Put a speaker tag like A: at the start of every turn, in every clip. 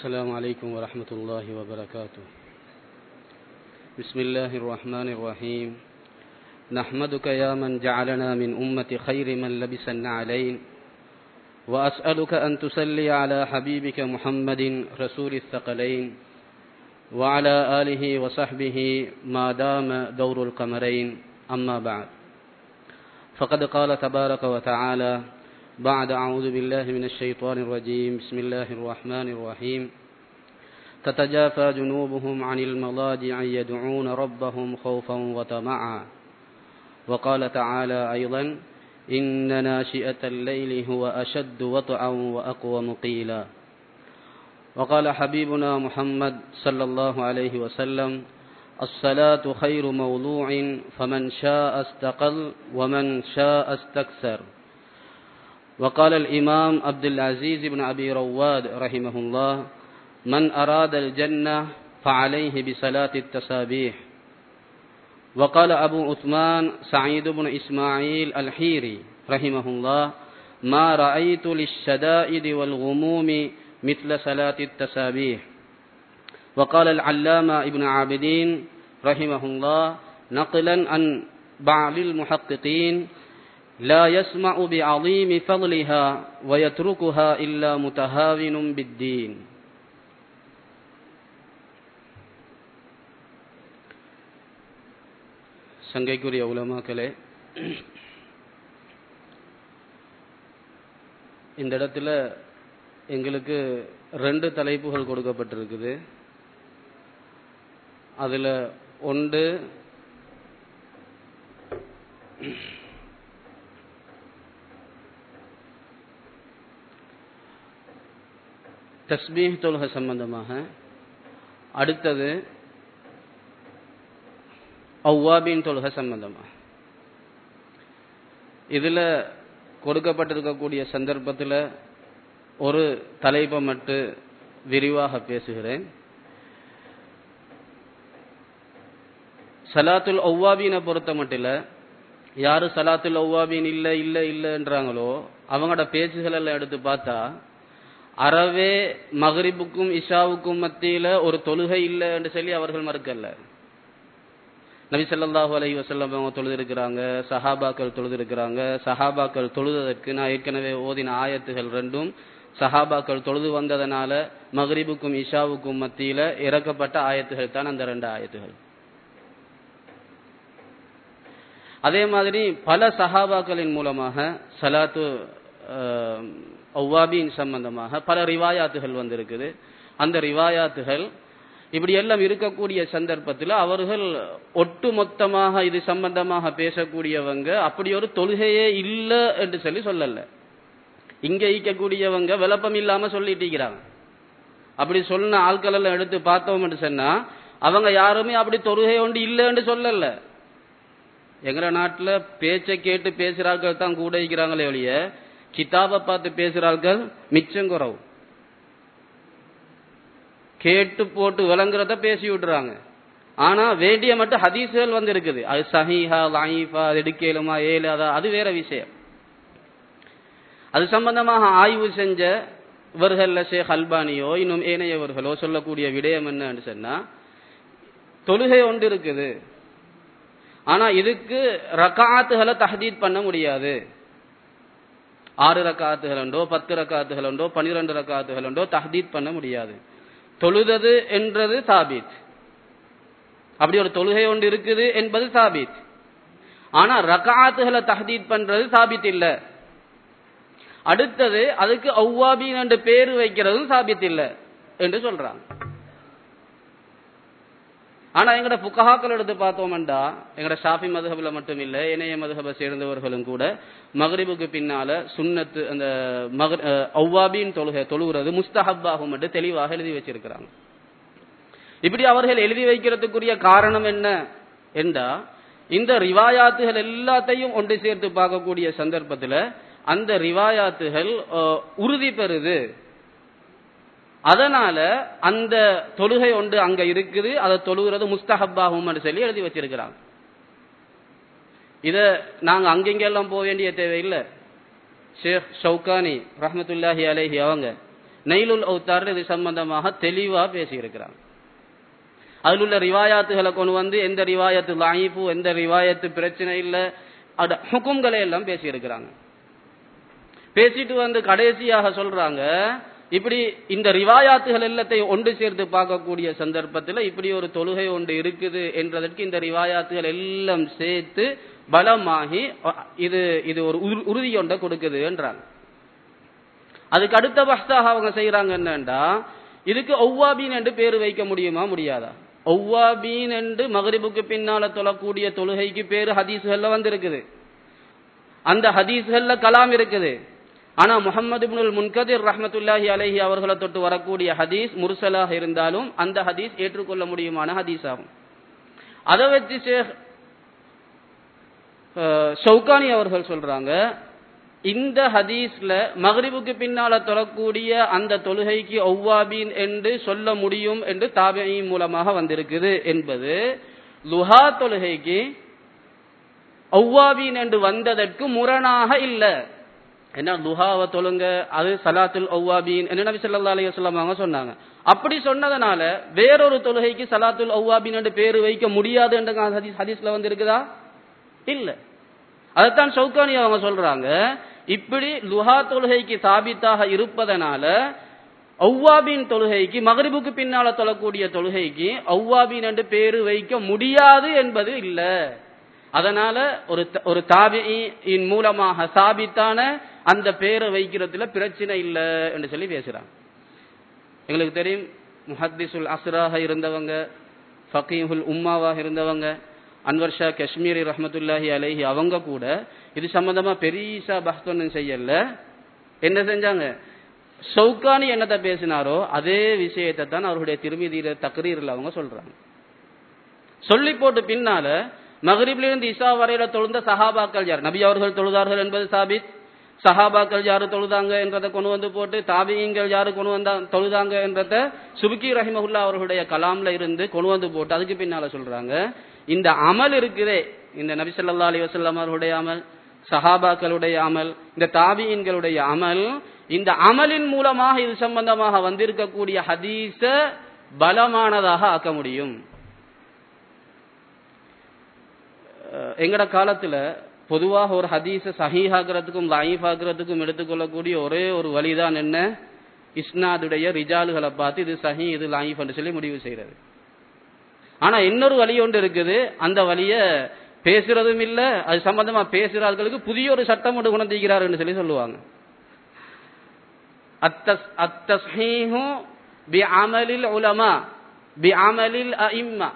A: السلام عليكم ورحمة الله وبركاته بسم الله الرحمن الرحيم نحمدك يا من جعلنا من أمة خير من لبس النعلين وأسألك أن تسلي على حبيبك محمد رسول الثقلين وعلى آله وصحبه ما دام دور القمرين أما بعد فقد قال تبارك وتعالى بعد أعوذ بالله من الشيطان الرجيم بسم الله الرحمن الرحيم تتجافى جنوبهم عن المضاجع يدعون ربهم خوفا وطمعا وقال تعالى أيضا إن ناشئة الليل هو أشد وطئا وأقوم قيلا وقال حبيبنا محمد صلى الله عليه وسلم الصلاة خير موضوع فمن شاء استقل ومن شاء استكثر وقال الإمام عبد العزيز بن أبي رواد رحمه الله من أراد الجنة فعليه بصلاة التسابيح وقال أبو عثمان سعيد بن إسماعيل الحيري رحمه الله ما رأيت للشدائد والغموم مثل صلاة التسابيح وقال العلامة ابن عابدين رحمه الله نقلا عن بعض المحققين لا يسمع بعظيم فضلها ويتركها إلا متهاون بالدين சங்கைக்குரிய உலமாக்களே இந்த இடத்துல எங்களுக்கு ரெண்டு தலைப்புகள் கொடுக்கப்பட்டிருக்குது அதில் ஒன்று தஸ்பீஹ் தொழுகை சம்பந்தமாக அடுத்தது அவ்வாபின் தொழுகை சம்பந்தமாக இதில் கொடுக்கப்பட்டிருக்கக்கூடிய சந்தர்ப்பத்தில் ஒரு தலைப்பை மட்டும் விரிவாக பேசுகிறேன் சலாத்துல் ஒவ்வாபீனை பொறுத்த மட்டும் யாரு சலாத்துல் ஒவ்வாபீன் இல்லை இல்லை இல்லைன்றாங்களோ அவங்களோட பேச்சுகள் எல்லாம் எடுத்து பார்த்தா அறவே மகரிபுக்கும் இஷாவுக்கும் மத்தியில ஒரு தொழுகை இல்லை என்று சொல்லி அவர்கள் மறுக்கல்ல நபி சொல்லாஹு அலஹி வசல்லம் அவங்க தொழுது இருக்கிறாங்க சஹாபாக்கள் தொழுது இருக்கிறாங்க சஹாபாக்கள் தொழுதற்கு நான் ஏற்கனவே ஓதின ஆயத்துகள் ரெண்டும் சஹாபாக்கள் தொழுது வந்ததனால மகரிபுக்கும் இஷாவுக்கும் மத்தியில இறக்கப்பட்ட ஆயத்துகள் தான் அந்த ரெண்டு ஆயத்துகள் அதே மாதிரி பல சஹாபாக்களின் மூலமாக சலாத்து ஒவ்வாபின் சம்பந்தமாக பல ரிவாயாத்துகள் வந்திருக்குது அந்த ரிவாயாத்துகள் இப்படி எல்லாம் இருக்கக்கூடிய சந்தர்ப்பத்தில் அவர்கள் ஒட்டு மொத்தமாக இது சம்பந்தமாக பேசக்கூடியவங்க அப்படி ஒரு தொழுகையே இல்லை என்று சொல்லி சொல்லல இங்க ஈக்கக்கூடியவங்க விளப்பம் இல்லாம சொல்லிட்டு இருக்கிறாங்க அப்படி சொன்ன ஆட்கள் எல்லாம் எடுத்து பார்த்தோம் என்று சொன்னா அவங்க யாருமே அப்படி தொழுகை ஒன்று இல்லைன்னு சொல்லல எங்கட நாட்டுல பேச்சை கேட்டு பேசுறார்கள் தான் கூட இருக்கிறாங்களே ஒழிய கிதாபை பார்த்து பேசுறார்கள் மிச்சம் குறவு கேட்டு போட்டு விளங்குறத பேசி விடுறாங்க ஆனா வேண்டிய மட்டும் ஹதீசுகள் வந்து இருக்குது அது சஹீஹா லாயிஃபா அது எடுக்கலுமா ஏலாதா அது வேற விஷயம் அது சம்பந்தமாக ஆய்வு செஞ்ச இவர்கள்ல ஷேக் அல்பானியோ இன்னும் ஏனையவர்களோ சொல்லக்கூடிய விடயம் என்னன்னு சொன்னா தொழுகை ஒன்று இருக்குது ஆனா இதுக்கு ரகாத்துகளை தஹதீத் பண்ண முடியாது ஆறு ரக்காத்துகள் உண்டோ பத்து ரக்காத்துகள் உண்டோ பனிரெண்டு ரக்காத்துகள் உண்டோ தஹதீத் பண்ண முடியாது தொழுதது என்றது சாபித் அப்படி ஒரு தொழுகை ஒன்று இருக்குது என்பது சாபித் ஆனா ரகாத்துகளை தஹதீத் பண்றது சாபித் இல்ல அடுத்தது அதுக்கு அவ்வாபின் என்று பேரு வைக்கிறதும் சாபித் இல்ல என்று சொல்றாங்க ஆனா எங்கட புக்கஹாக்கள் எடுத்து பார்த்தோம்டா எங்கட ஷாஃபி மதுஹபில் மட்டும் இல்ல இணைய மதுஹபை சேர்ந்தவர்களும் கூட மகரிபுக்கு பின்னால சுண்ணத்து அந்த மகர் ஒவ்வாபின் தொழுகை தொழுகிறது முஸ்தஹப்பாகும் மட்டும் தெளிவாக எழுதி வச்சிருக்கிறாங்க இப்படி அவர்கள் எழுதி வைக்கிறதுக்குரிய காரணம் என்ன என்றா இந்த ரிவாயாத்துகள் எல்லாத்தையும் ஒன்று சேர்த்து பார்க்கக்கூடிய சந்தர்ப்பத்தில் அந்த ரிவாயாத்துகள் உறுதி பெறுது அதனால அந்த தொழுகை ஒன்று அங்க இருக்குது அதை தொழுகிறது முஸ்தஹப்பாகும் சொல்லி எழுதி வச்சிருக்கிறாங்க இத நாங்க அங்கெங்கெல்லாம் போக வேண்டிய தேவையில்லை ஷேக் ஷவுகானி ரஹமத்துல்லாஹி அலைஹி அவங்க நெய்லுல் அவுத்தார் இது சம்பந்தமாக தெளிவா பேசியிருக்கிறாங்க அதில் உள்ள ரிவாயாத்துகளை கொண்டு வந்து எந்த ரிவாயத்து லாயிப்பு எந்த ரிவாயத்து பிரச்சனை இல்லை அது ஹுக்கும்களை எல்லாம் பேசியிருக்கிறாங்க பேசிட்டு வந்து கடைசியாக சொல்றாங்க இப்படி இந்த ரிவாயாத்துகள் எல்லாத்தையும் ஒன்று சேர்த்து பார்க்கக்கூடிய சந்தர்ப்பத்தில் இப்படி ஒரு தொழுகை ஒன்று இருக்குது என்றதற்கு இந்த ரிவாயாத்துகள் எல்லாம் சேர்த்து பலமாகி இது இது ஒரு உறுதி ஒன்றை கொடுக்குது என்றாங்க அதுக்கு அடுத்த பஸ்தாக அவங்க செய்யறாங்க என்னண்டா இதுக்கு ஒவ்வாபீன் என்று பேர் வைக்க முடியுமா முடியாதா ஒவ்வாபீன் என்று மகரிபுக்கு பின்னால தொழக்கூடிய தொழுகைக்கு பேரு ஹதீஸ்கள்ல வந்து இருக்குது அந்த ஹதீஸ்கள்ல கலாம் இருக்குது ஆனா முகமது இப்னுல் முன்கதிர் ரஹமத்துல்லாஹி அலஹி அவர்களை தொட்டு வரக்கூடிய ஹதீஸ் முர்சலாக இருந்தாலும் அந்த ஹதீஸ் ஏற்றுக்கொள்ள முடியுமான ஹதீஸ் ஆகும் அதை வச்சு ஷேக் ஷவுகானி அவர்கள் சொல்றாங்க இந்த ஹதீஸ்ல மகரிபுக்கு பின்னால தொழக்கூடிய அந்த தொழுகைக்கு ஒவ்வாபீன் என்று சொல்ல முடியும் என்று தாபியை மூலமாக வந்திருக்குது என்பது லுஹா தொழுகைக்கு ஒவ்வாபீன் என்று வந்ததற்கு முரணாக இல்லை என்ன லுஹாவை தொழுங்க அது சலாத்துல் ஒவ்வாபீன் என்ன நபி சொல்லா அலி அவங்க சொன்னாங்க அப்படி சொன்னதுனால வேறொரு தொழுகைக்கு சலாத்துல் ஒவ்வாபீன் என்று பேரு வைக்க முடியாது என்று ஹதீஸ் ஹதீஸ்ல வந்து இருக்குதா இல்ல அதைத்தான் சௌகானி அவங்க சொல்றாங்க இப்படி லுஹா தொழுகைக்கு சாபித்தாக இருப்பதனால ஒவ்வாபின் தொழுகைக்கு மகரிபுக்கு பின்னால தொழக்கூடிய தொழுகைக்கு ஒவ்வாபின் என்று பேரு வைக்க முடியாது என்பது இல்ல அதனால ஒரு ஒரு தாபியின் மூலமாக சாபித்தான அந்த பேரை வைக்கிறதுல பிரச்சனை இல்லை என்று சொல்லி பேசுறாங்க எங்களுக்கு தெரியும் முஹத்திசுல் அஸ்ராக இருந்தவங்க ஃபகீஹுல் உம்மாவாக இருந்தவங்க அன்வர் ஷா காஷ்மீரி ரஹமத்துல்லாஹி அலைஹி அவங்க கூட இது சம்பந்தமா பெரியசா பஹ்தொன்னு செய்யல என்ன செஞ்சாங்க சவுகானி என்னத்தை பேசினாரோ அதே விஷயத்தை தான் அவருடைய திருமதியில தக்ரீரில் அவங்க சொல்றாங்க சொல்லி போட்டு பின்னால மகரிபிலிருந்து இசா வரையில தொழுந்த சஹாபாக்கள் யார் நபி அவர்கள் தொழுதார்கள் என்பது சாபித் சஹாபாக்கள் யாரு தொழுதாங்க என்றதை கொண்டு வந்து போட்டு தாபியங்கள் யாரு கொண்டு வந்தா தொழுதாங்க என்றத சுபுக்கி ரஹிமஹுல்லா அவர்களுடைய கலாம்ல இருந்து கொண்டு வந்து போட்டு அதுக்கு பின்னால சொல்றாங்க இந்த அமல் இருக்குதே இந்த நபி சொல்லா அலி வசல்லாம் அவர்களுடைய அமல் சஹாபாக்களுடைய அமல் இந்த தாபியின்களுடைய அமல் இந்த அமலின் மூலமாக இது சம்பந்தமாக வந்திருக்கக்கூடிய ஹதீஸ பலமானதாக ஆக்க முடியும் எங்கட காலத்துல பொதுவாக ஒரு ஹதீஸ சஹீஹாகிறதுக்கும் லாயிஃப் ஆகிறதுக்கும் எடுத்துக்கொள்ளக்கூடிய ஒரே ஒரு வழிதான் என்ன இஸ்னாதுடைய ரிஜாலுகளை பார்த்து இது சஹி இது லாயிஃப் என்று சொல்லி முடிவு செய்யறது ஆனா இன்னொரு வழி ஒன்று இருக்குது அந்த வழிய பேசுறதும் இல்ல அது சம்பந்தமா பேசுறார்களுக்கு புதிய ஒரு சட்டம் ஒன்று உணர்ந்திக்கிறார் சொல்லி சொல்லுவாங்க அத்தஸ்ஹீஹு பி அமலில் உலமா பி அமலில் அஇம்மா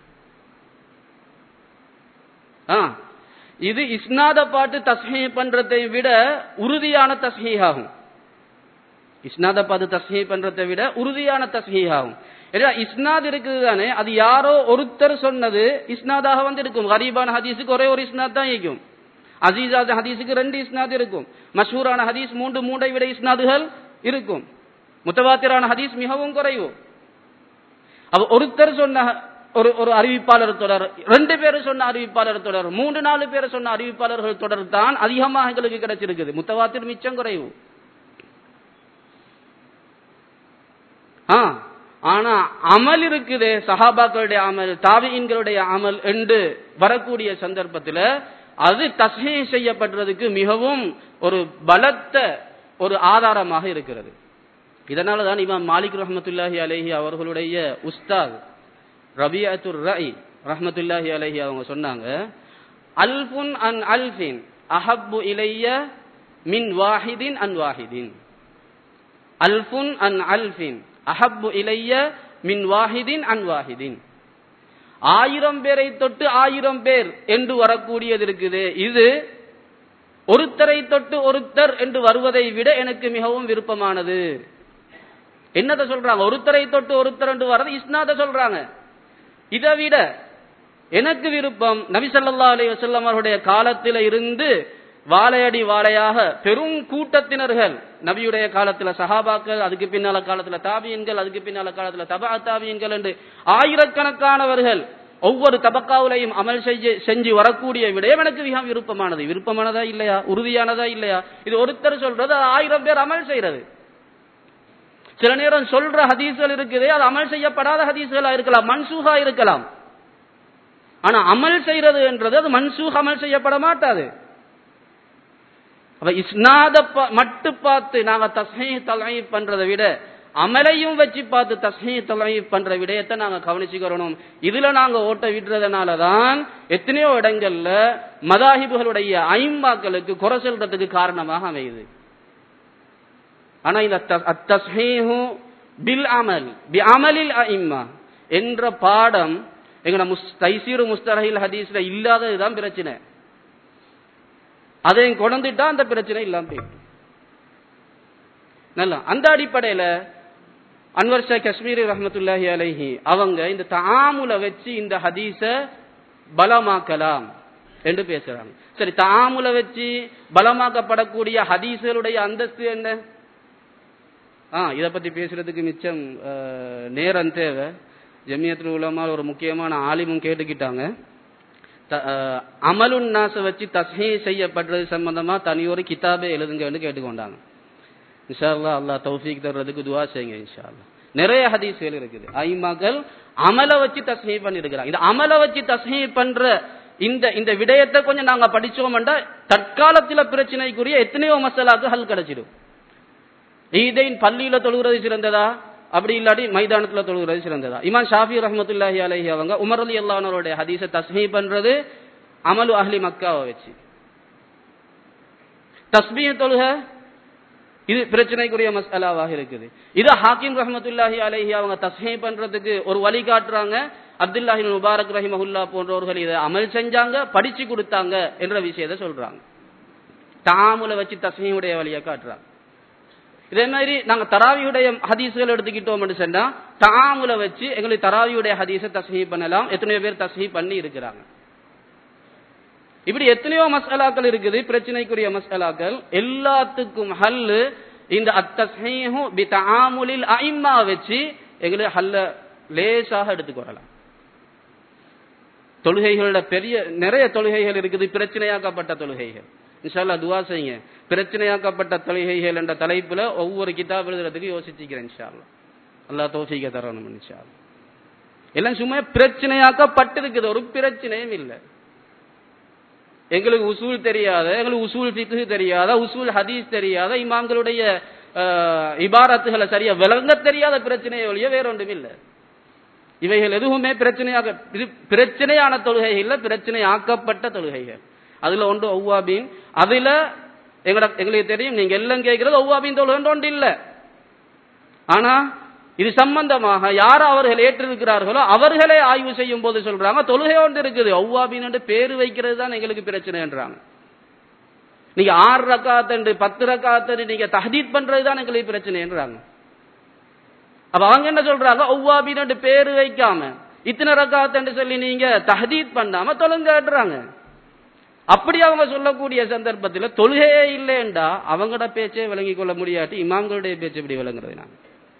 A: இது இஸ்னாத பாட்டு தஸ்ஹீ பண்றதை விட உறுதியான தஸ்ஹீ ஆகும் இஸ்னாத பாட்டு தஸ்ஹீ பண்றதை விட உறுதியான தஸ்ஹீ ஆகும் இஸ்னாத் இருக்குது தானே அது யாரோ ஒருத்தர் சொன்னது இஸ்னாதாக வந்து இருக்கும் கரீபான ஹதீஸுக்கு ஒரே ஒரு இஸ்னாத் தான் இருக்கும் அசீசாத ஹதீஸுக்கு ரெண்டு இஸ்னாத் இருக்கும் மஷூரான ஹதீஸ் மூன்று மூன்றை விட இஸ்னாதுகள் இருக்கும் முத்தவாத்திரான ஹதீஸ் மிகவும் குறைவு அவ ஒருத்தர் சொன்ன ஒரு ஒரு அறிவிப்பாளர் தொடர் ரெண்டு பேரும் சொன்ன அறிவிப்பாளர் தொடர் மூன்று நாலு பேர் சொன்ன அறிவிப்பாளர்கள் தொடர் தான் அதிகமாக எங்களுக்கு கிடைச்சிருக்குது முத்தவாத்திர் மிச்சம் குறைவு ஆ ஆனா அமல் இருக்குதே சஹாபாக்களுடைய அமல் தாபியின்களுடைய அமல் என்று வரக்கூடிய சந்தர்ப்பத்தில் அது தஸ்ஹீ செய்யப்படுறதுக்கு மிகவும் ஒரு பலத்த ஒரு ஆதாரமாக இருக்கிறது இதனால தான் இமாம் மாலிக் ரஹமத்துல்லாஹி அலஹி அவர்களுடைய உஸ்தாத் ரபியத்துர் ரை ரஹமத்துல்லாஹி அலஹி அவங்க சொன்னாங்க அல்ஃபுன் அன் அல்ஃபின் அஹப்பு இலைய மின் வாஹிதின் அன் வாஹிதின் அல்ஃபுன் அன் அல்ஃபின் அஹப்பு இலைய மின் வாஹிதின் அன் வாஹிதின் ஆயிரம் பேரை தொட்டு ஆயிரம் பேர் என்று வரக்கூடியது இருக்குது இது ஒருத்தரை தொட்டு ஒருத்தர் என்று வருவதை விட எனக்கு மிகவும் விருப்பமானது என்னத சொல்றாங்க ஒருத்தரை தொட்டு ஒருத்தர் என்று வர்றது இஸ்னாத சொல்றாங்க இதை விட எனக்கு விருப்பம் நபி சல்லா அலி வசல்லம் அவருடைய காலத்தில இருந்து வாழையடி வாழையாக பெரும் கூட்டத்தினர்கள் நபியுடைய காலத்துல சஹாபாக்கள் அதுக்கு பின்னால காலத்துல தாபியன்கள் அதுக்கு பின்னால காலத்துல தபா தாபியன்கள் என்று ஆயிரக்கணக்கானவர்கள் ஒவ்வொரு தபக்காவிலையும் அமல் செய்ய செஞ்சு வரக்கூடிய விடயம் எனக்கு மிக விருப்பமானது விருப்பமானதா இல்லையா உறுதியானதா இல்லையா இது ஒருத்தர் சொல்றது ஆயிரம் பேர் அமல் செய்யறது சில நேரம் சொல்ற ஹதீஸ்கள் இருக்குது அது அமல் செய்யப்படாத ஹதீஸ்களா இருக்கலாம் மன்சூகா இருக்கலாம் ஆனா அமல் செய்யறது என்றது அது மன்சூக் அமல் செய்யப்பட மாட்டாது அப்ப இஸ்னாத மட்டு பார்த்து நாங்க தஸ்ஹீ தலை பண்றதை விட அமலையும் வச்சு பார்த்து தஸ்ஹீ தலை பண்ற விடயத்தை நாங்க கவனிச்சுக்கிறோம் இதுல நாங்க ஓட்ட விடுறதுனால தான் எத்தனையோ இடங்கள்ல மதாஹிபுகளுடைய ஐம்மாக்களுக்கு குறை சொல்றதுக்கு காரணமாக அமையுது ஆனா இந்த அத்தஸ்ஹீஹு பில் அமல் பி அமலில் ஐம்மா என்ற பாடம் எங்கட முஸ் தைசீரு முஸ்தரஹில் ஹதீஸ்ல இல்லாததுதான் பிரச்சனை அதையும் கொண்டுட்டா அந்த பிரச்சனை இல்லாம போயிடும் நல்லா அந்த அடிப்படையில அன்வர் ஷா காஷ்மீரி ரஹமத்துல்லாஹி அலைஹி அவங்க இந்த தாமுல வச்சு இந்த ஹதீஸ பலமாக்கலாம் என்று பேசுறாங்க சரி தாமுல வச்சு பலமாக்கப்படக்கூடிய ஹதீஸ்களுடைய அந்தஸ்து என்ன ஆ இத பத்தி பேசுறதுக்கு மிச்சம் நேரம் தேவை ஜமியத்தில் உலமா ஒரு முக்கியமான ஆலிமும் கேட்டுக்கிட்டாங்க அமலுன் நாச வச்சு தஸ்ஹீ செய்யப்படுறது சம்பந்தமா தனி ஒரு கிதாபே எழுதுங்கன்னு கேட்டுக்கொண்டாங்க இன்ஷா அல்லா அல்லா தௌஃபீக் தர்றதுக்கு துவா செய்யுங்க இன்ஷா அல்லா நிறைய ஹதீஸ்கள் இருக்குது ஐமாக்கள் அமல வச்சு தஸ்ஹீ பண்ணிருக்கிறாங்க இந்த அமல வச்சு தஸ்ஹீ பண்ற இந்த இந்த விடயத்தை கொஞ்சம் நாங்க படிச்சோம்டா தற்காலத்துல பிரச்சனைக்குரிய எத்தனையோ மசாலாக்கு ஹல் கிடைச்சிடும் ஈதைன் பள்ளியில தொழுகிறது சிறந்ததா அப்படி இல்லாட்டி மைதானத்துல தொழுகிறது சிறந்ததா இமான் ஷாஃபி ரஹமத்துல்லாஹி அலஹி அவங்க உமர் அலி அல்லானவருடைய ஹதீஸை தஸ்மீ பண்றது அமலு அஹ்லி மக்காவை வச்சு தஸ்மீ தொழுக இது பிரச்சனைக்குரிய மசாலாவாக இருக்குது இது ஹாக்கிம் ரஹமத்துல்லாஹி அலஹி அவங்க தஸ்மீ பண்றதுக்கு ஒரு வழி காட்டுறாங்க அப்துல்லாஹி முபாரக் ரஹிமஹுல்லா போன்றவர்கள் இதை அமல் செஞ்சாங்க படிச்சு கொடுத்தாங்க என்ற விஷயத்தை சொல்றாங்க தாமுல வச்சு தஸ்மீவுடைய வழியை காட்டுறாங்க இதே மாதிரி நாங்க தராவியுடைய ஹதீஸ்கள் எடுத்துக்கிட்டோம் சொன்னா தாமுல வச்சு எங்களுக்கு தராவியுடைய ஹதீஸை தஸ்ஹீ பண்ணலாம் எத்தனையோ பேர் தஸ்ஹீ பண்ணி இருக்கிறாங்க இப்படி எத்தனையோ மசாலாக்கள் இருக்குது பிரச்சனைக்குரிய மசாலாக்கள் எல்லாத்துக்கும் ஹல்லு இந்த அத்தஸ்ஹீஹு பி தஆமுலில் அஇம்மா வச்சு எங்களுக்கு ஹல்ல லேசாக எடுத்துக்கொள்ளலாம் தொழுகைகளோட பெரிய நிறைய தொழுகைகள் இருக்குது பிரச்சனையாக்கப்பட்ட தொழுகைகள் இன்ஷால்லா துவா செய்யுங்க பிரச்சனையாக்கப்பட்ட தொழுகைகள் என்ற தலைப்புல ஒவ்வொரு கிதாப் எழுதுறதுக்கு யோசிச்சுக்கிறேன் இன்ஷால்லா அல்லா தோஃபிக்க தரணும் இன்ஷால்லா எல்லாம் சும்மா பிரச்சனையாக்கப்பட்டிருக்குது ஒரு பிரச்சனையும் இல்லை எங்களுக்கு உசூல் தெரியாத எங்களுக்கு உசூல் ஃபிக்ஹு தெரியாத உசூல் ஹதீஸ் தெரியாத இமாம்களுடைய இபாரத்துகளை சரியா விளங்க தெரியாத பிரச்சனையை ஒழிய வேற ஒன்றும் இல்லை இவைகள் எதுவுமே பிரச்சனையாக இது பிரச்சனையான தொழுகைகள் பிரச்சனை ஆக்கப்பட்ட தொழுகைகள் அதுல ஒன்று ஒவ்வாபீன் அதுல எங்கட எங்களுக்கு தெரியும் நீங்க எல்லாம் கேட்கிறது ஒவ்வாபீன் தொழுகை ஒன்று இல்லை ஆனா இது சம்பந்தமாக யார் அவர்கள் ஏற்றிருக்கிறார்களோ அவர்களே ஆய்வு செய்யும் போது சொல்றாங்க தொழுகை ஒன்று இருக்குது ஒவ்வாபீன் என்று பேரு வைக்கிறது தான் எங்களுக்கு பிரச்சனைன்றாங்க நீங்க ஆறு ரக்காத்து பத்து ரக்காத்து நீங்க தஹதீத் பண்றது தான் எங்களுக்கு பிரச்சனைன்றாங்க அப்ப அவங்க என்ன சொல்றாங்க ஒவ்வாபீன் பேரு வைக்காம இத்தனை ரக்காத்து சொல்லி நீங்க தஹதீத் பண்ணாம தொழுங்கன்றாங்க அப்படி அவங்க சொல்லக்கூடிய சந்தர்ப்பத்தில் தொழுகையே இல்லைண்டா அவங்களோட பேச்சே விளங்கிக் கொள்ள முடியாட்டி இமாம்களுடைய பேச்சு எப்படி விளங்குறது நாங்க